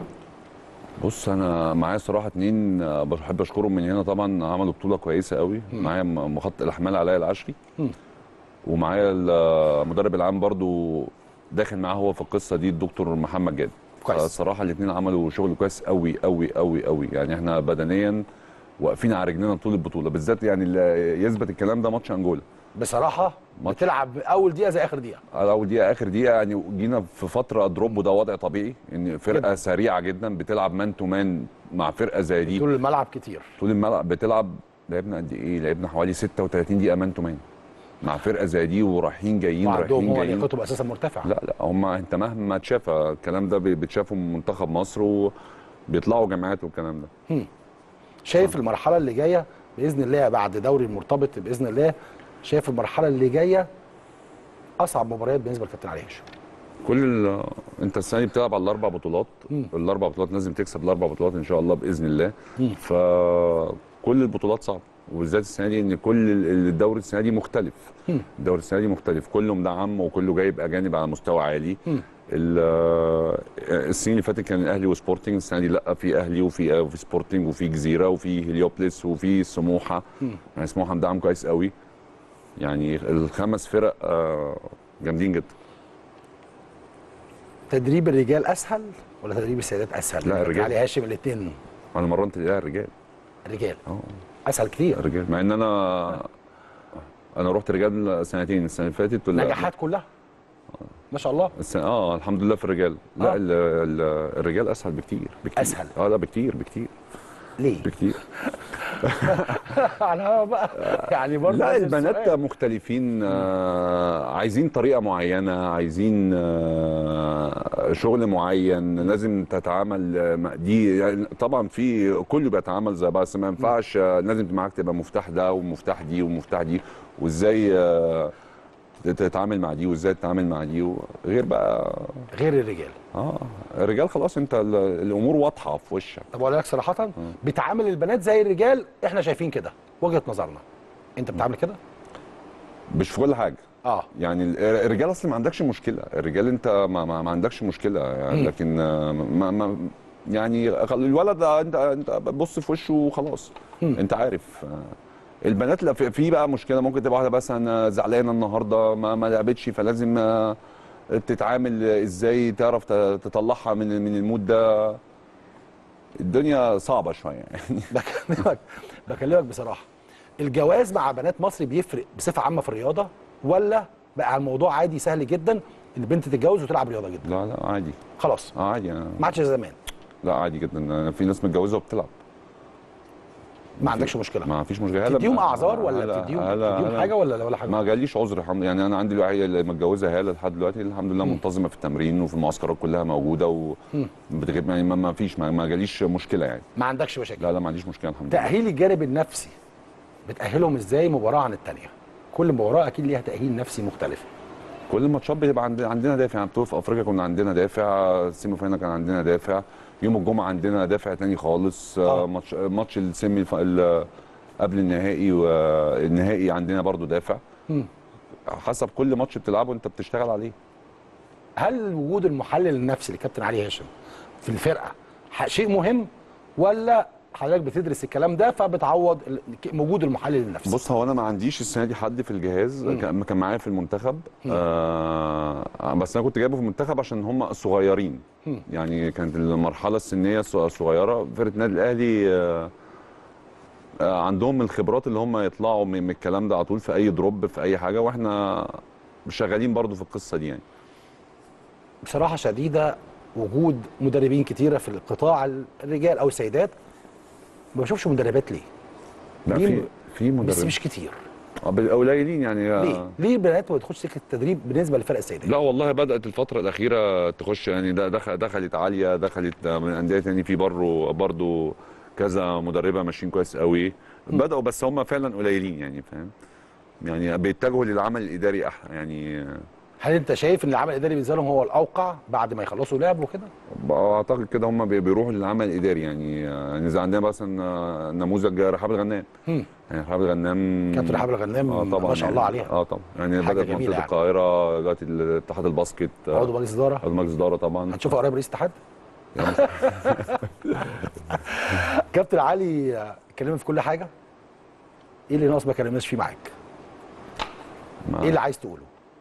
بص انا معايا صراحه اتنين آه، بحب اشكرهم من هنا طبعا عملوا بطوله كويسه قوي معايا م- مخطط الاحمال علاء العشري مم. ومعايا المدرب العام برضو داخل معاه هو في القصه دي الدكتور محمد جاد كويس. الصراحه الاثنين عملوا شغل كويس قوي قوي قوي قوي يعني احنا بدنيا واقفين على رجلنا طول البطوله بالذات يعني اللي يثبت الكلام ده ماتش انجولا بصراحه ماتش. بتلعب اول دقيقه زي اخر دقيقه على اول دقيقه اخر دقيقه يعني جينا في فتره دروب وده وضع طبيعي ان فرقه جدا. سريعه جدا بتلعب مان تو مان مع فرقه زي دي طول الملعب كتير طول الملعب بتلعب لعبنا قد ايه؟ لعبنا حوالي 36 دقيقه مان تو مان مع فرقه زي دي ورايحين جايين وعندهم رايحين هو جايين لياقتهم اساسا مرتفعه لا لا هم انت مهما تشاف الكلام ده بي- بتشافه من منتخب مصر وبيطلعوا جامعات والكلام ده شايف المرحله اللي جايه باذن الله بعد دوري المرتبط باذن الله شايف المرحله اللي جايه اصعب مباريات بالنسبه لكابتن علي هاشم كل ال... انت السنه دي بتلعب على الاربع بطولات مم. الاربع بطولات لازم تكسب الاربع بطولات ان شاء الله باذن الله مم. فكل البطولات صعبه وبالذات السنه دي ان كل ال- الدوري السنه دي مختلف مم. الدوري السنه دي مختلف كله مدعم وكله جايب اجانب على مستوى عالي مم. ال- السنين اللي فاتت كان الاهلي وسبورتنج السنه دي لا في اهلي وفي وفي سبورتنج وفي جزيره وفي هليوبلس وفي سموحه مم. يعني سموحه مدعم كويس قوي يعني الخمس فرق آه، جامدين جدا تدريب الرجال اسهل ولا تدريب السيدات اسهل لا، الرجال. علي هاشم الاثنين انا مرنت الاهلي الرجال الرجال اه اسهل كتير الرجال مع ان انا انا رحت رجال سنتين السنه اللي فاتت ولا نجاحات كلها ما شاء الله السنة اه الحمد لله في الرجال لا آه. ال- ال- الرجال اسهل بكتير بكتير أسهل. اه لا بكتير بكتير ليه؟ بكتير على الهوا بقى يعني برضه لا عايز البنات السؤال. مختلفين آه عايزين طريقه معينه عايزين آه شغل معين لازم تتعامل آه، مع- دي يعني طبعا في كله بيتعامل زي بعض بس ما ينفعش آه، لازم معاك تبقى مفتاح ده ومفتاح دي ومفتاح دي وازاي آه تتعامل مع دي وازاي تتعامل مع دي غير بقى غير الرجال اه الرجال خلاص انت ال- الامور واضحه في وشك طب اقول لك صراحه بتعامل البنات زي الرجال احنا شايفين كده وجهه نظرنا انت بتعامل كده مش في كل حاجه اه يعني ال- الرجال اصلا ما عندكش مشكله الرجال انت ما, ما, ما عندكش مشكله يعني مم. لكن آه، ما, ما يعني خل- الولد ده انت انت بتبص في وشه وخلاص مم. انت عارف آه، البنات لا في في بقى مشكله ممكن تبقى واحده مثلا زعلانه النهارده ما, ما لعبتش فلازم آه، تتعامل ازاي تعرف ت- تطلعها من من المود ده الدنيا صعبه شويه يعني بكلمك بكلمك بصراحه الجواز مع بنات مصر بيفرق بصفه عامه في الرياضه ولا بقى الموضوع عادي سهل جدا ان البنت تتجوز وتلعب رياضه جدا لا لا عادي خلاص اه عادي أنا ما عادش زي زمان لا عادي جدا أنا في ناس متجوزه وبتلعب ما عندكش مشكله ما فيش مشكله هلا- تديهم اعذار ولا هلا- تديهم هلا- تديهم هلا- حاجه ولا ولا حاجه ما جاليش عذر الحمد لله يعني انا عندي الوحيده اللي متجوزه هاله لحد دلوقتي الحمد لله منتظمه في التمرين وفي المعسكرات كلها موجوده و مم. بتغيب يعني ما- ما فيش ما, ما جاليش مشكله يعني ما عندكش مشاكل لا لا ما عنديش مشكله الحمد لله تاهيل الجانب النفسي بتاهلهم ازاي مباراه عن الثانيه كل مباراه اكيد ليها تاهيل نفسي مختلف كل الماتشات بتبقى عند- عندنا دافع يعني بطوله في افريقيا كنا عندنا دافع السيمي فاينال كان عندنا دافع يوم الجمعه عندنا دافع تاني خالص آه. آه. ماتش ماتش السيمي ف- ال- قبل النهائي والنهائي عندنا برضو دافع مم. حسب كل ماتش بتلعبه انت بتشتغل عليه هل وجود المحلل النفسي لكابتن علي هاشم في الفرقه ح- شيء مهم ولا حضرتك بتدرس الكلام ده فبتعوض ال- وجود المحلل النفسي بص هو انا ما عنديش السنه دي حد في الجهاز مم. كان كان معايا في المنتخب آه بس انا كنت جايبه في المنتخب عشان هم صغيرين مم. يعني كانت المرحله السنيه ص- صغيره فرقه النادي الاهلي آه آه عندهم الخبرات اللي هم يطلعوا من من الكلام ده على طول في اي دروب في اي حاجه واحنا شغالين برضو في القصه دي يعني بصراحه شديده وجود مدربين كتيره في القطاع الرجال او السيدات ما بشوفش مدربات ليه لا ليه في م- في بس مدرب مش كتير آه، بال- قليلين يعني آه، ليه ليه البنات ما بتخش سكه التدريب بالنسبه لفرق السيدات لا والله بدأت الفترة الأخيرة تخش يعني ده دخل دخلت عالية دخلت من أندية تاني في برضه برضه كذا مدربة ماشيين كويس قوي بدأوا بس هم فعلا قليلين يعني فاهم يعني بيتجهوا للعمل الإداري أح يعني هل انت شايف ان العمل الاداري بالنسبه لهم هو الاوقع بعد ما يخلصوا لعب وكده أعتقد كده هم بي- بيروحوا للعمل الإداري يعني يعني زي عندنا مثلا نموذج رحاب الغنام هم. يعني رحاب الغنام كابتن رحاب الغنام اه طبعا ما شاء الله يعني عليها اه طبعا يعني حاجة بدأت في جميلة منطقة يعني. القاهرة دلوقتي اتحاد الباسكت آه، عضو مجلس اداره عضو مجلس إدارة طبعا هتشوفها قريب رئيس اتحاد كابتن علي آه، اتكلمنا في كل حاجه ايه اللي ناقص ما كلمناش فيه معاك ما- ايه اللي عايز تقوله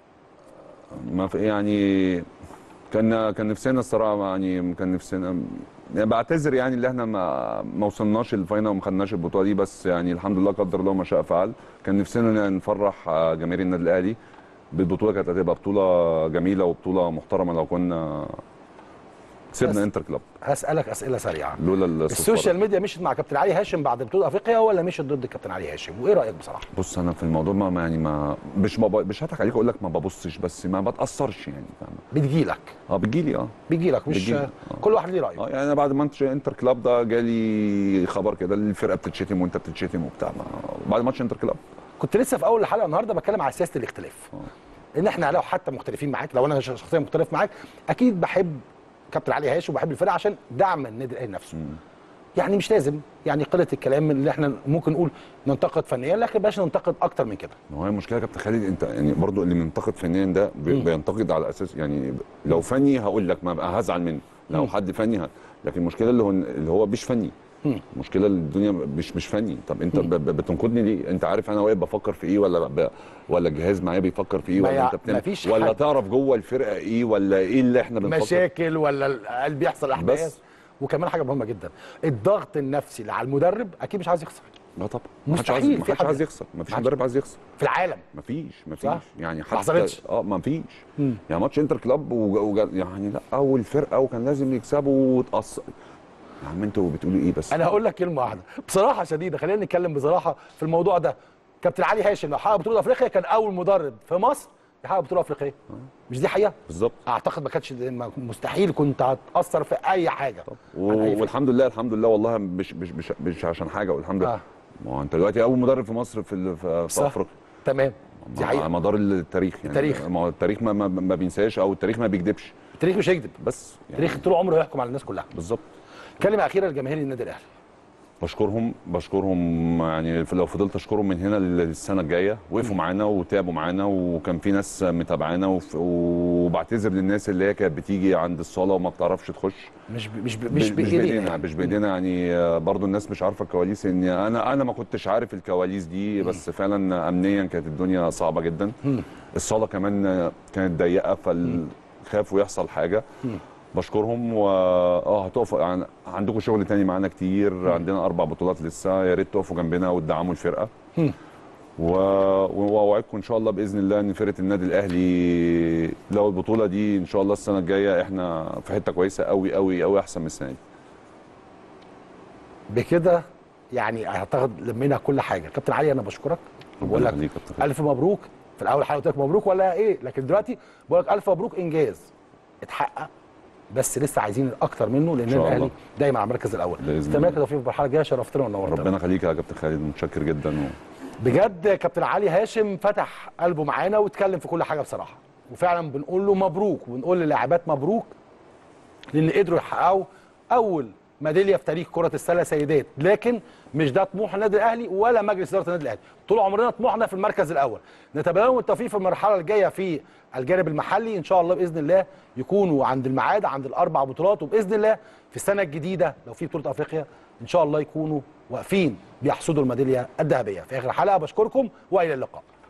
ما في يعني كان كان نفسنا الصراحه يعني كان نفسنا يعني بعتذر يعني اللي احنا ما ما وصلناش الفاينل وما خدناش البطوله دي بس يعني الحمد لله قدر الله ما شاء فعل كان نفسنا نفرح جماهير النادي الاهلي بالبطوله كانت هتبقى بطوله جميله وبطوله محترمه لو كنا بس. سيبنا انتر كلاب هسالك اسئله سريعه لولا الصفارة. السوشيال ميديا مشيت مع كابتن علي هاشم بعد بطوله افريقيا ولا مشيت ضد كابتن علي هاشم وايه رايك بصراحه بص انا في الموضوع ما ما يعني ما مش ما ب- مش هضحك عليك اقول لك ما ببصش بس ما بتاثرش يعني فاهم بتجيلك اه بتجيلي اه بيجيلك مش بتجيلي. آه. كل واحد ليه رايه اه يعني انا بعد ماتش انتر كلاب ده جالي خبر كده الفرقه بتتشتم وانت بتتشتم وبتاع ما- بعد ماتش انتر كلاب كنت لسه في اول الحلقه النهارده بتكلم على سياسه الاختلاف ان احنا لو حتى مختلفين معاك لو انا شخصيا مختلف معاك اكيد بحب كابتن علي هاشم وبحب الفرقه عشان دعم النادي الاهلي نفسه يعني مش لازم يعني قله الكلام اللي احنا ممكن نقول ننتقد فنيا لكن بلاش ننتقد اكتر من كده ما هو المشكله يا كابتن خالد انت يعني برضو اللي بينتقد فنيا ده بي- مم. بينتقد على اساس يعني لو فني هقول لك ما بقى هزعل منه لو مم. حد فني ه... لكن المشكله اللي هو اللي هو مش فني مم. المشكله اللي الدنيا مش مش فني طب انت مم. ب... ب- بتنقدني ليه انت عارف انا واقف بفكر في ايه ولا ب... ولا الجهاز معايا بيفكر في ايه ما ولا يع- انت بتعمل مفيش ولا حد. تعرف جوه الفرقه ايه ولا ايه اللي احنا بنفكر مشاكل ولا ال- اللي بيحصل احداث بس. وكمان حاجه مهمه جدا الضغط النفسي اللي على المدرب اكيد مش عايز يخسر لا طبعا ما حدش مستحيل عايز ما في حدش حد- عايز يخسر ما فيش ما حدش- مدرب عايز يخسر في العالم ما فيش ما صح؟ فيش يعني ما حتى حصلتش. اه ما فيش مم. يعني ماتش انتر كلاب وج... وج... يعني لا اول فرقه وكان لازم يكسبوا وتأثر يا عم انتوا بتقولوا ايه بس انا هقول لك كلمه واحده بصراحه شديده خلينا نتكلم بصراحه في الموضوع ده كابتن علي هاشم لو حقق بطوله افريقيا كان اول مدرب في مصر يحقق بطوله افريقيه مش دي حقيقه بالظبط اعتقد ما كانتش ما- مستحيل كنت هتاثر في اي حاجه و... عن أي فرقة. والحمد لله الحمد لله والله مش مش مش, مش عشان حاجه والحمد لله آه. ما هو انت دلوقتي اول مدرب في مصر في ال... في, في صح. افريقيا تمام دي على حقيقه مدار التاريخ يعني التاريخ. ما هو التاريخ ما, ما, ما بينساش او التاريخ ما بيكذبش التاريخ مش هيكذب بس يعني التاريخ طول عمره يحكم على الناس كلها بالظبط كلمه اخيره لجماهير النادي الاهلي بشكرهم بشكرهم يعني لو فضلت اشكرهم من هنا للسنه الجايه وقفوا معانا وتعبوا معانا وكان في ناس متابعانا وف- وبعتذر للناس اللي هي كانت بتيجي عند الصاله وما بتعرفش تخش مش ب... مش ب... مش مش بايدينا يعني. مش بايدينا يعني آه، برضو الناس مش عارفه الكواليس ان انا انا ما كنتش عارف الكواليس دي بس فعلا امنيا كانت الدنيا صعبه جدا مم. الصاله كمان آه، كانت ضيقه فخافوا يحصل حاجه مم. بشكرهم و اه هتقفوا يعني عندكم شغل تاني معانا كتير عندنا اربع بطولات لسه يا ريت تقفوا جنبنا وتدعموا الفرقه مم. و... واوعدكم ان شاء الله باذن الله ان فرقه النادي الاهلي لو البطوله دي ان شاء الله السنه الجايه احنا في حته كويسه قوي قوي قوي احسن من السنه دي بكده يعني اعتقد لمينا كل حاجه كابتن علي انا بشكرك بقول ربنا لك يخليك يا كابتن خالد. الف مبروك في الاول حلقه قلت لك مبروك ولا ايه لكن دلوقتي بقول لك الف مبروك انجاز اتحقق بس لسه عايزين اكتر منه لان إن شاء الاهلي الله. دايما على المركز الاول بإذن استناك الله. توفيق في المرحله الجايه شرفتنا ونورتنا ربنا يخليك يا كابتن خالد متشكر جدا و... بجد كابتن علي هاشم فتح قلبه معانا واتكلم في كل حاجه بصراحه وفعلا بنقول له مبروك وبنقول للاعبات مبروك لان قدروا يحققوا اول ميداليه في تاريخ كره السله سيدات لكن مش ده طموح النادي الاهلي ولا مجلس اداره النادي الاهلي طول عمرنا طموحنا في المركز الاول نتمنى لهم التوفيق في المرحله الجايه في الجانب المحلي ان شاء الله باذن الله يكونوا عند الميعاد عند الاربع بطولات وباذن الله في السنه الجديده لو في بطوله افريقيا ان شاء الله يكونوا واقفين بيحصدوا الميداليه الذهبيه في اخر حلقه بشكركم والى اللقاء